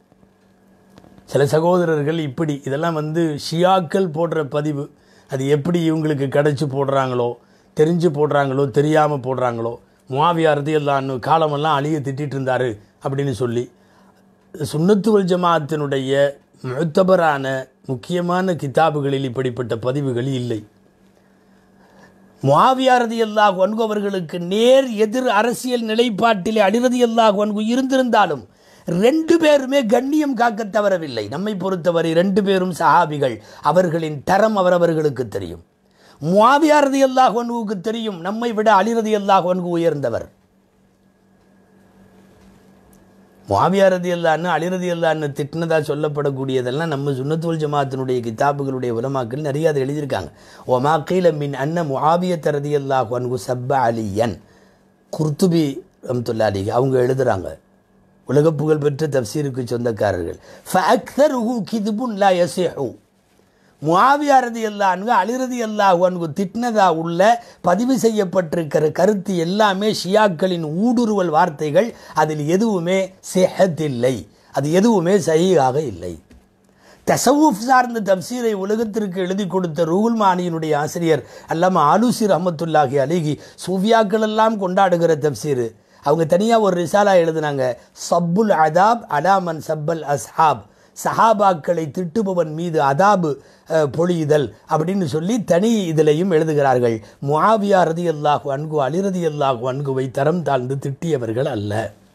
சில சகோதரர்கள் இப்படி இதெல்லாம் வந்து ஷியாக்கள் போடுற பதிவு அது எப்படி இவங்களுக்கு கிடச்சி போடுறாங்களோ தெரிஞ்சு போடுறாங்களோ தெரியாமல் போடுறாங்களோ முவாவியா ரதியல்லான்னு காலமெல்லாம் அழிய திட்டிட்டு இருந்தார் அப்படின்னு சொல்லி சுன்னத்துவல் ஜமாத்தினுடைய முத்தபரான முக்கியமான கிதாபுகளில் இப்படிப்பட்ட பதிவுகள் இல்லை முவாவியாரதி அல்லாஹ் ஒன்கு அவர்களுக்கு நேர் எதிர் அரசியல் நிலைப்பாட்டிலே அடிரதி அல்லாஹ் ஒன்கு இருந்திருந்தாலும் ரெண்டு பேருமே கண்ணியம் காக்க தவறவில்லை நம்மை பொறுத்தவரை ரெண்டு பேரும் சஹாபிகள் அவர்களின் தரம் அவரவர்களுக்கு தெரியும் முவாவியாரதி அல்லாஹ் ஒன்குவுக்கு தெரியும் நம்மை விட அலிரதி அல்லாஹ் ஒன்கு உயர்ந்தவர் முவாவியாரதி அல்லான்னு அலிரதி அல்லான்னு திட்டினதா சொல்லப்படக்கூடியதெல்லாம் நம்ம சுன்னத்துவல் ஜமாத்தினுடைய கிதாபுகளுடைய உலமாக்கள் நிறைய அதை எழுதியிருக்காங்க ஒமா கீல மின் அன்ன முவாவிய தரதி அல்லாஹ் ஒன்கு சப்ப அலியன் குர்துபி ரம்துல்லா அலி அவங்க எழுதுகிறாங்க உலக புகழ் பெற்ற தப்சீருக்கு சொந்தக்காரர்கள் ஃபஅக்தருஹு கிதுபுன் லா யசிஹு முஆவியாரதி அல்லாஹ்னு அலிரதி அல்லாஹ் அன்கு திட்னதா உள்ள பதிவு செய்யப்பட்டிருக்கிற கருத்து எல்லாமே ஷியாக்களின் ஊடுருவல் வார்த்தைகள் அதில் எதுவுமே செஹத் இல்லை அது எதுவுமே சகியாக இல்லை தசவுஃப் சார்ந்த தப்சீரை உலகத்திற்கு எழுதி கொடுத்த ரூகுல் மானியினுடைய ஆசிரியர் அல்லாம ஆலூசிர் அஹமத்துல்லாஹி அலிகி சூஃபியாக்கள் எல்லாம் கொண்டாடுகிற தப்சீர் அவங்க தனியாக ஒரு ரிசாலா எழுதினாங்க சப்புல் அதாப் அலாமன் சப்பல் அஸ்ஹாப் சஹாபாக்களை திட்டுபவன் மீது அதாபு அஹ், பொழியுதல் அப்படின்னு சொல்லி தனி இதிலையும் எழுதுகிறார்கள் முஆவியா ரதி அல்லாஹு அன்கு அலிரதி அல்லாஹு அன்குவை தரம் தாழ்ந்து திட்டியவர்கள் அல்ல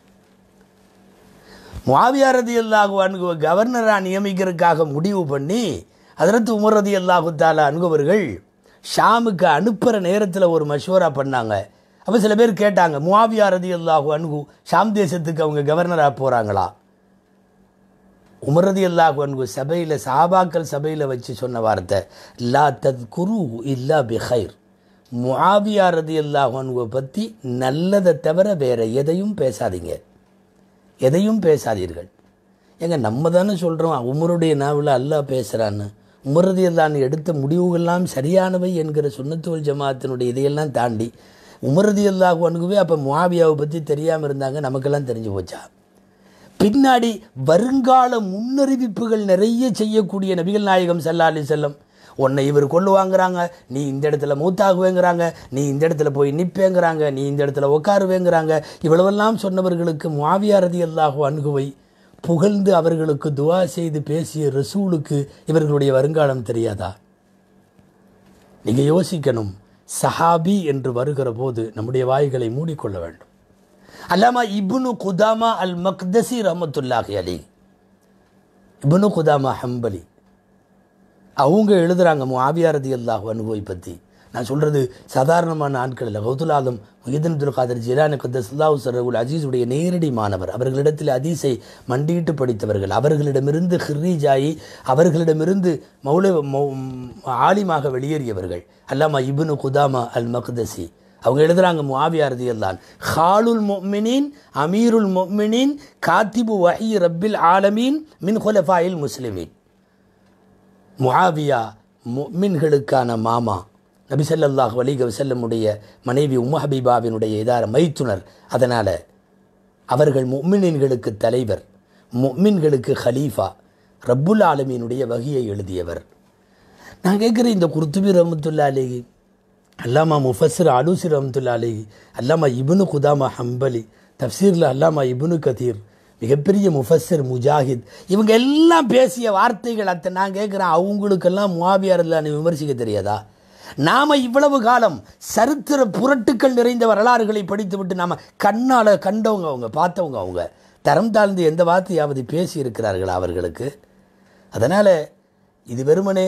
முஆவியா ரதி அல்லாஹு அன்குவை கவர்னராக நியமிக்கிறதுக்காக முடிவு பண்ணி அதரத்து உமர் ரதி அல்லாஹு தாலா அன்குவர்கள் ஷாமுக்கு அனுப்புகிற நேரத்தில் ஒரு மஷூரா பண்ணாங்க அப்போ சில பேர் கேட்டாங்க முஆவியா ரதி அல்லாஹு அன்கு ஷாம் தேசத்துக்கு அவங்க கவர்னராக போகிறாங்களா உமரதி அல்லாஹ் அன்கு சபையில் சாபாக்கள் சபையில் வச்சு சொன்ன வார்த்தை லா தத் குரு இல்லா பிஹைர் முஆவியா ரதி அல்லாஹ் அன்குவை பற்றி நல்லதை தவிர வேற எதையும் பேசாதீங்க எதையும் பேசாதீர்கள் ஏங்க நம்ம தானே சொல்கிறோம் உமருடைய நாவில் அல்லாஹ் பேசுகிறான்னு உமரதி அல்லான்னு எடுத்த முடிவுகள்லாம் சரியானவை என்கிற சுன்னத்துவல் ஜமாத்தினுடைய இதையெல்லாம் தாண்டி உமரதி அல்லாஹ் அன்குவே அப்போ முஆவியாவை பற்றி தெரியாமல் இருந்தாங்க நமக்கெல்லாம் தெரிஞ்சு போச்சா பின்னாடி வருங்கால முன்னறிவிப்புகள் நிறைய செய்யக்கூடிய நபிகள் நாயகம் ஸல்லல்லாஹு அலைஹி செல்லம் உன்னை இவர் கொள்ளுவாங்கிறாங்க நீ இந்த இடத்துல மூத்தாகுவேங்கிறாங்க நீ இந்த இடத்துல போய் நிப்பேங்கிறாங்க நீ இந்த இடத்துல உட்காருவேங்கிறாங்க இவ்வளவெல்லாம் சொன்னவர்களுக்கு முஆவியா ரதி அல்லாஹு அன்குவை புகழ்ந்து அவர்களுக்கு துவா செய்து பேசிய ரசூலுக்கு இவர்களுடைய வருங்காலம் தெரியாதா நீங்கள் யோசிக்கணும் சஹாபி என்று வருகிற போது நம்முடைய வாய்களை மூடிக்கொள்ள வேண்டும் அல்லாமா இப்னு குதாமா அல் மக்தசி ரஹமத்துல்லாஹி அலி இப்னு குதாமா ஹம்பலி அவங்க எழுதுகிறாங்க முஆவியாரதி அல்லாஹ் அனுபவை பற்றி நான் சொல்கிறது சாதாரணமான ஆட்கள் இல்லை கௌதுல் ஆலம் முஹிதன் அப்துல் காதர் ஜிலானி கத்தஸ்லாஹு சரவுல் அஜீஸுடைய நேரடி மாணவர் அவர்களிடத்தில் அதீஸை மண்டியிட்டு படித்தவர்கள் அவர்களிடமிருந்து ஹிர்ரீஜாயி அவர்களிடமிருந்து மௌல மௌ ஆலிமாக வெளியேறியவர்கள் அல்லாமா இப்னு குதாமா அல் மக்தசி அவங்க எழுதுறாங்க முஆவியாரதி அல்லான் ஹாலுல் மொமினின் அமீருல் மொமினின் காத்திபு வஹி ரப்பில் ஆலமீன் மின் ஹுலஃபாயில் முஸ்லிமீன் முஆவியா முஃமின்களுக்கான மாமா நபி ஸல்லல்லாஹு அலைஹி வஸல்லமுடைய மனைவி உம்மு ஹபீபாவினுடைய இதார மைத்துனர் அதனால் அவர்கள் முஃமினின்களுக்கு தலைவர் முஃமின்களுக்கு ஹலீஃபா ரப்புல் ஆலமீனுடைய வகியை எழுதியவர் நான் கேட்குற இந்த குர்துபி ரஹமத்துல்லா அலேஹி அல்லாமா முஃபஸர் அலூசி ரஹமத்துல்லா அலேஹி அல்லாமா இப்னு குதாமா ஹம்பலி தப்சீரில் அல்லாமா இப்னு கதீர் மிகப்பெரிய முஃபஸர் முஜாஹித் இவங்க எல்லாம் பேசிய வார்த்தைகள் அத்தை நான் கேட்குறேன் அவங்களுக்கெல்லாம் முவாபியாரில் விமர்சிக்க தெரியாதா நாம் இவ்வளவு காலம் சரித்திர புரட்டுக்கள் நிறைந்த வரலாறுகளை படித்துவிட்டு நாம் கண்ணால் கண்டவங்க அவங்க பார்த்தவங்க அவங்க தரம் தாழ்ந்து எந்த வார்த்தையாவது பேசி இருக்கிறார்களா அவர்களுக்கு அதனால் இது வெறுமனே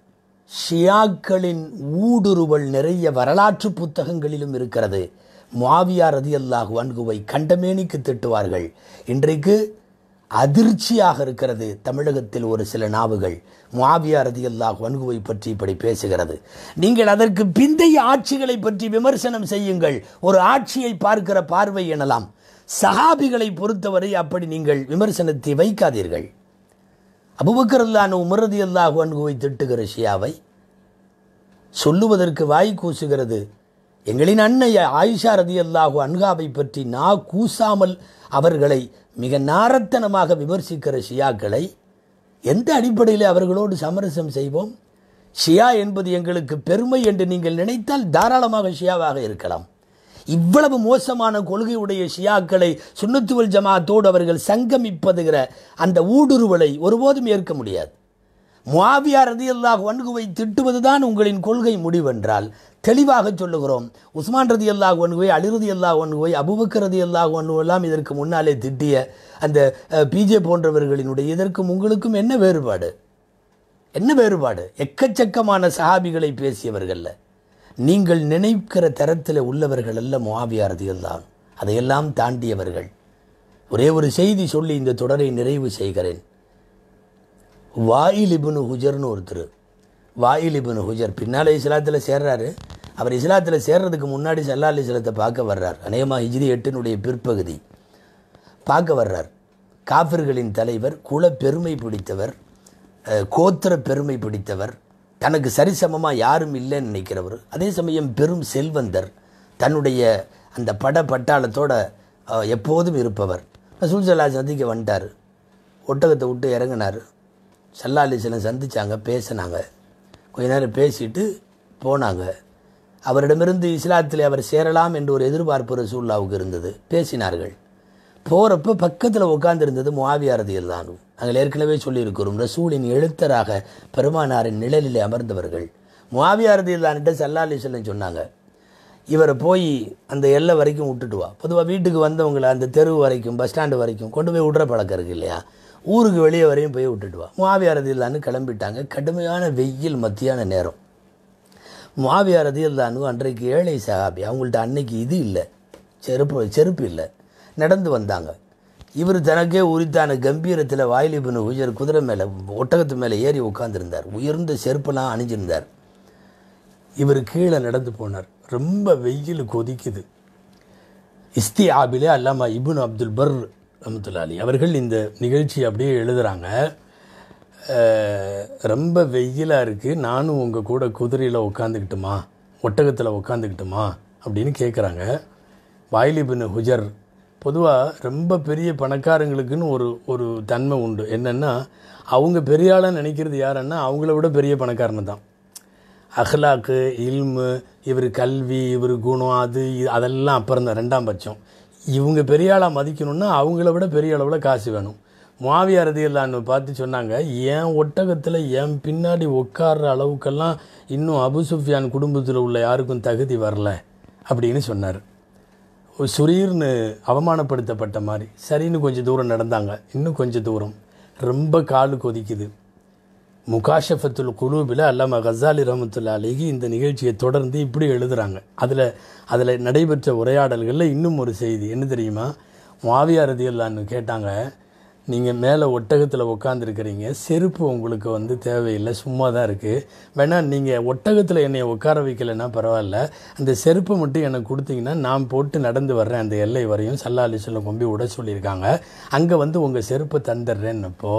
ஷியாக்களின் ஊடுருவல் நிறைய வரலாற்று புத்தகங்களிலும் இருக்கிறது முவாவியா ரதி அல்லாஹு அன்குவை கண்டமேனிக்கு திட்டுவார்கள் இன்றைக்கு அதிர்ச்சியாக இருக்கிறது தமிழகத்தில் ஒரு சில நாவுகள் முவாவியா ரதி அல்லாஹு அன்குவை பற்றி இப்படி பேசுகிறது நீங்கள் அதற்கு பிந்தைய ஆட்சிகளை பற்றி விமர்சனம் செய்யுங்கள் ஒரு ஆட்சியை பார்க்கிற பார்வை எனலாம் சஹாபிகளை பொறுத்தவரை அப்படி நீங்கள் விமர்சனத்தை வைக்காதீர்கள் அபுபக்கர் அல்லான உமரதி அல்லாஹு அன்குவை திட்டுகிற ஷியாவை சொல்லுவதற்கு வாய் கூசுகிறது எங்களின் அன்னை ஆயிஷா ரதி அல்லாஹு அன்காவை பற்றி நா கூசாமல் அவர்களை மிக நாரத்தனமாக விமர்சிக்கிற ஷியாக்களை எந்த அடிப்படையில் அவர்களோடு சமரசம் செய்வோம் ஷியா என்பது எங்களுக்கு பெருமை என்று நீங்கள் நினைத்தால் தாராளமாக ஷியாவாக இருக்கலாம் இவ்வளவு மோசமான கொள்கையுடைய ஷியாக்களை சுண்ணத்துவல் ஜமாத்தோடு அவர்கள் சங்கமிப்பதுகிற அந்த ஊடுருவலை ஒருபோதும் ஏற்க முடியாது முவாவியா ரதி அல்லாஹ் வன்குவை திட்டுவதுதான் உங்களின் கொள்கை முடிவென்றால் தெளிவாக சொல்லுகிறோம் உஸ்மான் ரதி அல்லாஹ் வன்குவை அலிரதி அல்லாஹ் வன்குவை அபுபக்கர் ரதி அல்லாஹ் வன்குவெல்லாம் இதற்கு முன்னாலே திட்டிய அந்த பிஜே போன்றவர்களினுடைய இதற்கும் உங்களுக்கும் என்ன வேறுபாடு என்ன வேறுபாடு எக்கச்சக்கமான சஹாபிகளை பேசியவர்கள்ல நீங்கள் நினைக்கிற தரத்தில் உள்ளவர்கள் அல்ல முவாவியாரதிகள் தான் அதையெல்லாம் தாண்டியவர்கள் ஒரே ஒரு செய்தி சொல்லி இந்த தொடரை நிறைவு செய்கிறேன் வாயில் இபுனு ஹுஜர்னு ஒருத்தர் வாயில் இபுனு ஹுஜர் பின்னாலே இஸ்லாத்தில் சேர்றாரு அவர் இஸ்லாத்தில் சேர்றதுக்கு முன்னாடி சல்லா அலிஸ்லத்தை பார்க்க வர்றார் அநேகமாக ஹிஜ்ரி எட்டினுடைய பிற்பகுதி பார்க்க வர்றார் காஃபிர்களின் தலைவர் குல பெருமை பிடித்தவர் கோத்திர பெருமை பிடித்தவர் தனக்கு சரிசமமாக யாரும் இல்லைன்னு நினைக்கிறவர் அதே சமயம் பெரும் செல்வந்தர் தன்னுடைய அந்த பட பட்டாளத்தோட எப்போதும் இருப்பவர் ரசூல் சல்லா சந்திக்க வந்துட்டார் ஒட்டகத்தை விட்டு இறங்கினார் சல்லா அலிஸ்லம் சந்தித்தாங்க பேசினாங்க கொஞ்ச நேரம் பேசிட்டு போனாங்க அவரிடமிருந்து இஸ்லாத்தில் அவர் சேரலாம் என்று ஒரு எதிர்பார்ப்பு ரசூல்லாவுக்கு இருந்தது பேசினார்கள் போகிறப்ப பக்கத்தில் உட்கார்ந்திருந்தது முவாவியாரதியில் தான் நாங்கள் ஏற்கனவே சொல்லியிருக்கிறோம் ரசூலின் எழுத்தராக பெருமானாரின் நிழலில் அமர்ந்தவர்கள் முவாவியாரதியில் தான்கிட்ட சல்லா அலிஸ்லம் சொன்னாங்க இவரை போய் அந்த எல்லை வரைக்கும் விட்டுட்டு வா பொதுவாக வீட்டுக்கு வந்தவங்களை அந்த தெரு வரைக்கும் பஸ் ஸ்டாண்டு வரைக்கும் கொண்டு போய் விடுற பழக்கம் இருக்கு இல்லையா ஊருக்கு வெளியே வரையும் போய் விட்டுட்டு வா முவாவியாரதியில்லான்னு கிளம்பிட்டாங்க கடுமையான வெயில் மத்தியான நேரம் முவாவியாரதியில்லான்னு அன்றைக்கு ஏழை சகாபி அவங்கள்ட்ட அன்னைக்கு இது இல்லை செருப்பு செருப்பு இல்லை நடந்து வந்தாங்க இவர் தனக்கே உரித்தான கம்பீரத்தில் வாயிலிபுன உயர் குதிரை மேலே ஒட்டகத்து மேலே ஏறி உட்காந்துருந்தார் உயர்ந்த செருப்பெல்லாம் அணிஞ்சிருந்தார் இவர் கீழே நடந்து போனார் ரொம்ப வெயில் கொதிக்குது இஸ்தி ஆபிலே அல்லாமா இபுன் அப்துல் பர் ரமத்துல்லாலி அவர்கள் இந்த நிகழ்ச்சி அப்படியே எழுதுகிறாங்க ரொம்ப வெயிலாக இருக்குது நானும் உங்கள் கூட குதிரையில் உட்காந்துக்கிட்டுமா ஒட்டகத்தில் உட்காந்துக்கிட்டுமா அப்படின்னு கேட்குறாங்க வாயிலிபின் ஹுஜர் பொதுவாக ரொம்ப பெரிய பணக்காரங்களுக்குன்னு ஒரு ஒரு தன்மை உண்டு என்னென்னா அவங்க பெரிய ஆளாக நினைக்கிறது யாருன்னா அவங்கள விட பெரிய பணக்காரனை தான் அஹ்லாக்கு இல்மு இவர் கல்வி இவர் குணம் அது அதெல்லாம் அப்புறம் தான் ரெண்டாம் பட்சம் இவங்க பெரிய ஆளாக மதிக்கணும்னா அவங்கள விட பெரிய அளவில் காசு வேணும் முவாவியா ரதியல்லான்னு பார்த்து சொன்னாங்க என் ஒட்டகத்தில் என் பின்னாடி உட்கார்ற அளவுக்கெல்லாம் இன்னும் அபு சுஃபியான் குடும்பத்தில் உள்ள யாருக்கும் தகுதி வரல அப்படின்னு சொன்னார் ஒரு சுரீர்னு அவமானப்படுத்தப்பட்ட மாதிரி சரின்னு கொஞ்சம் தூரம் நடந்தாங்க இன்னும் கொஞ்சம் தூரம் ரொம்ப காலு கொதிக்குது முகாஷஃபத்துல் குலூபில் அல்லாம கசாலி ரஹமத்துல்லா அலிகி இந்த நிகழ்ச்சியை தொடர்ந்து இப்படி எழுதுகிறாங்க அதில் அதில் நடைபெற்ற உரையாடல்களில் இன்னும் ஒரு செய்தி என்ன தெரியுமா மாவியா ரதியல்லான்னு கேட்டாங்க நீங்கள் மேலே ஒட்டகத்தில் உட்காந்துருக்கிறீங்க செருப்பு உங்களுக்கு வந்து தேவையில்லை சும்மா தான் இருக்குது வேணா நீங்கள் ஒட்டகத்தில் என்னை உட்கார வைக்கலைன்னா பரவாயில்ல அந்த செருப்பை மட்டும் எனக்கு கொடுத்தீங்கன்னா நான் போட்டு நடந்து வர்றேன் அந்த எல்லை வரையும் சல்லா அலிஸ்வல்லம் கொம்பி விட சொல்லியிருக்காங்க அங்கே வந்து உங்கள் செருப்பை தந்துடுறேன்னப்போ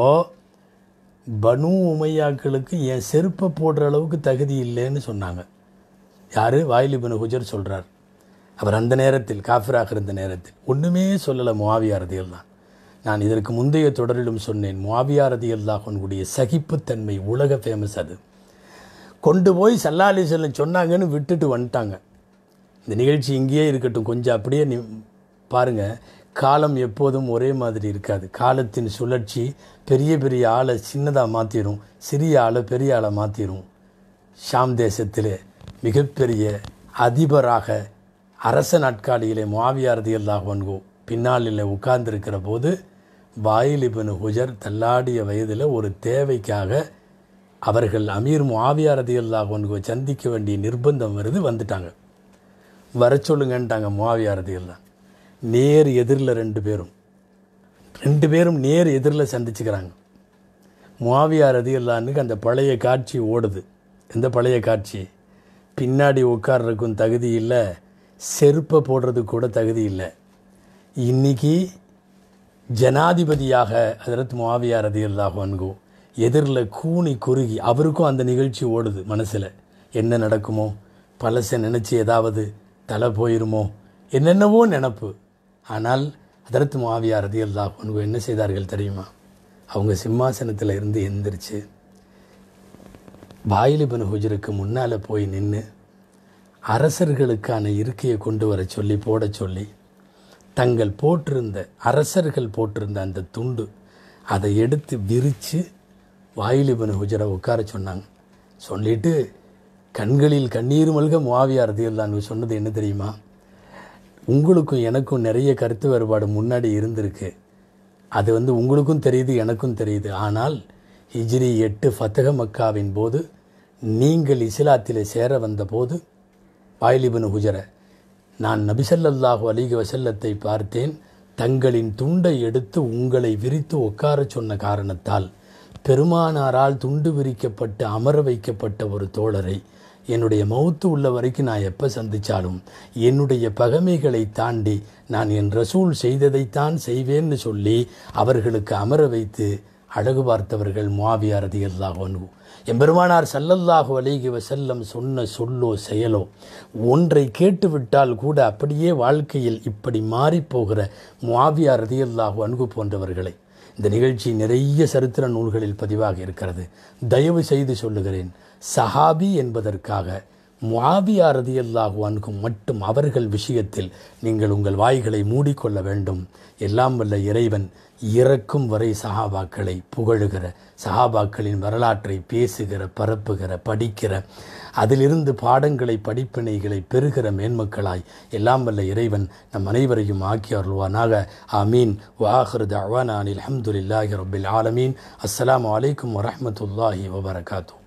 பனு உமையாக்களுக்கு என் செருப்பை போடுற அளவுக்கு தகுதி இல்லைன்னு சொன்னாங்க யார் வாயிலிபனு ஹுஜர் சொல்கிறார் அவர் அந்த நேரத்தில் காஃபிராக இருந்த நேரத்தில் ஒன்றுமே சொல்லலை முவாவியா ரதியல் தான் நான் இதற்கு முந்தைய தொடரிலும் சொன்னேன் முவாவியா ரதியல் தாகனுடைய சகிப்புத்தன்மை உலக ஃபேமஸ் அது கொண்டு போய் சல்லா அலிசல்லம் சொன்னாங்கன்னு விட்டுட்டு வந்துட்டாங்க இந்த நிகழ்ச்சி இங்கேயே இருக்கட்டும் கொஞ்சம் அப்படியே நீ பாருங்கள் காலம் எப்போதும் ஒரே மாதிரி இருக்காது காலத்தின் சுழற்சி பெரிய பெரிய ஆளை சின்னதாக மாற்றிடும் சிறிய ஆளை பெரிய ஆளை மாற்றிடும் ஷாம் தேசத்திலே மிகப்பெரிய அதிபராக அரச நாட்காலியிலே மாவியாரதி அல்லாஹன்கோ பின்னாளில் உட்கார்ந்திருக்கிற போது வாயிலிபனு ஹுஜர் தள்ளாடிய வயதில் ஒரு தேவைக்காக அவர்கள் அமீர் முவாவியாரதி அல்லாஹன்கோ சந்திக்க வேண்டிய நிர்பந்தம் வருது வந்துட்டாங்க வர சொல்லுங்கன்ட்டாங்க முவாவியாரதி எல்லாம் நேர் எதிரில் ரெண்டு பேரும் ரெண்டு பேரும் நேர் எதிரில் சந்திச்சுக்கிறாங்க முவாவியா ரதியல்லானுக்கு அந்த பழைய காட்சி ஓடுது எந்த பழைய காட்சி பின்னாடி உட்கார்றதுக்கும் தகுதி இல்லை செருப்பை போடுறதுக்கு கூட தகுதி இல்லை இன்னைக்கு ஜனாதிபதியாக ஹதரத் முவாவியா ரதியல்லாஹு அன்கு எதிரில் கூனி குறுகி அவருக்கும் அந்த நிகழ்ச்சி ஓடுது மனசில் என்ன நடக்குமோ பழசை நினச்சி ஏதாவது தலை போயிருமோ என்னென்னவோ நினப்பு ஆனால் அதரத்து மாவியா ரதி அல்லாஹ் உனக்கு என்ன செய்தார்கள் தெரியுமா அவங்க சிம்மாசனத்தில் இருந்து எந்திரிச்சு வாயிலிபன் ஹுஜருக்கு முன்னால் போய் நின்று அரசர்களுக்கான இருக்கையை கொண்டு வர சொல்லி போட சொல்லி தங்கள் போட்டிருந்த அரசர்கள் போட்டிருந்த அந்த துண்டு அதை எடுத்து விரித்து வாயிலிபன் ஹுஜரை உட்கார சொன்னாங்க சொல்லிட்டு கண்களில் கண்ணீர் மல்க முவாவியா ரதியல்லான்னு சொன்னது என்ன தெரியுமா உங்களுக்கும் எனக்கும் நிறைய கருத்து வேறுபாடு முன்னாடி இருந்திருக்கு அது வந்து உங்களுக்கும் தெரியுது எனக்கும் தெரியுது ஆனால் ஹிஜ்ரி எட்டு ஃபத்தக மக்காவின் போது நீங்கள் இஸ்லாத்தில் சேர வந்தபோது வாயிலிபன் ஹுஜரை நான் நபிசல்லாஹு அலிக வசல்லத்தை பார்த்தேன் தங்களின் துண்டை எடுத்து உங்களை விரித்து உட்காரச் சொன்ன காரணத்தால் பெருமானாரால் துண்டு விரிக்கப்பட்டு அமர வைக்கப்பட்ட ஒரு தோழரை என்னுடைய மௌத்து உள்ள வரைக்கும் நான் எப்போ சந்தித்தாலும் என்னுடைய பகைமைகளை தாண்டி நான் என் ரசூல் செய்ததைத்தான் செய்வேன்னு சொல்லி அவர்களுக்கு அமர வைத்து அழகு பார்த்தவர்கள் முவாவியாரதி அல்லாஹனு எம்பெருமானார் சல்லல்லாஹு அலைகி வசல்லம் சொன்ன சொல்லோ செயலோ ஒன்றை கேட்டுவிட்டால் கூட அப்படியே வாழ்க்கையில் இப்படி மாறிப்போகிற முவாவியா ரதியல்லாஹு அன்கு போன்றவர்களை இந்த நிகழ்ச்சி நிறைய சரித்திர நூல்களில் பதிவாக இருக்கிறது தயவு செய்து சொல்லுகிறேன் சஹாபி என்பதற்காக முவாவியா ரதியல்லாஹு அன்கும் மட்டும் அவர்கள் விஷயத்தில் நீங்கள் உங்கள் வாய்களை மூடிக்கொள்ள வேண்டும் எல்லாம் வல்ல இறைவன் இறக்கும் வரை சஹாபாக்களை புகழுகிற சஹாபாக்களின் வரலாற்றை பேசுகிற பரப்புகிற படிக்கிற அதிலிருந்து பாடங்களை படிப்பினைகளை பெறுகிற மேன்மக்களாய் எல்லாம் வல்ல இறைவன் நம் அனைவரையும் ஆக்கி அருள்வானாக ஆமீன் வாஹர் தவானான் அலமதுல்லாஹி ரபில் ஆலமீன் அஸ்ஸலாமு அலைக்கும் வரஹமத்துல்லாஹி வபரகாத்தூ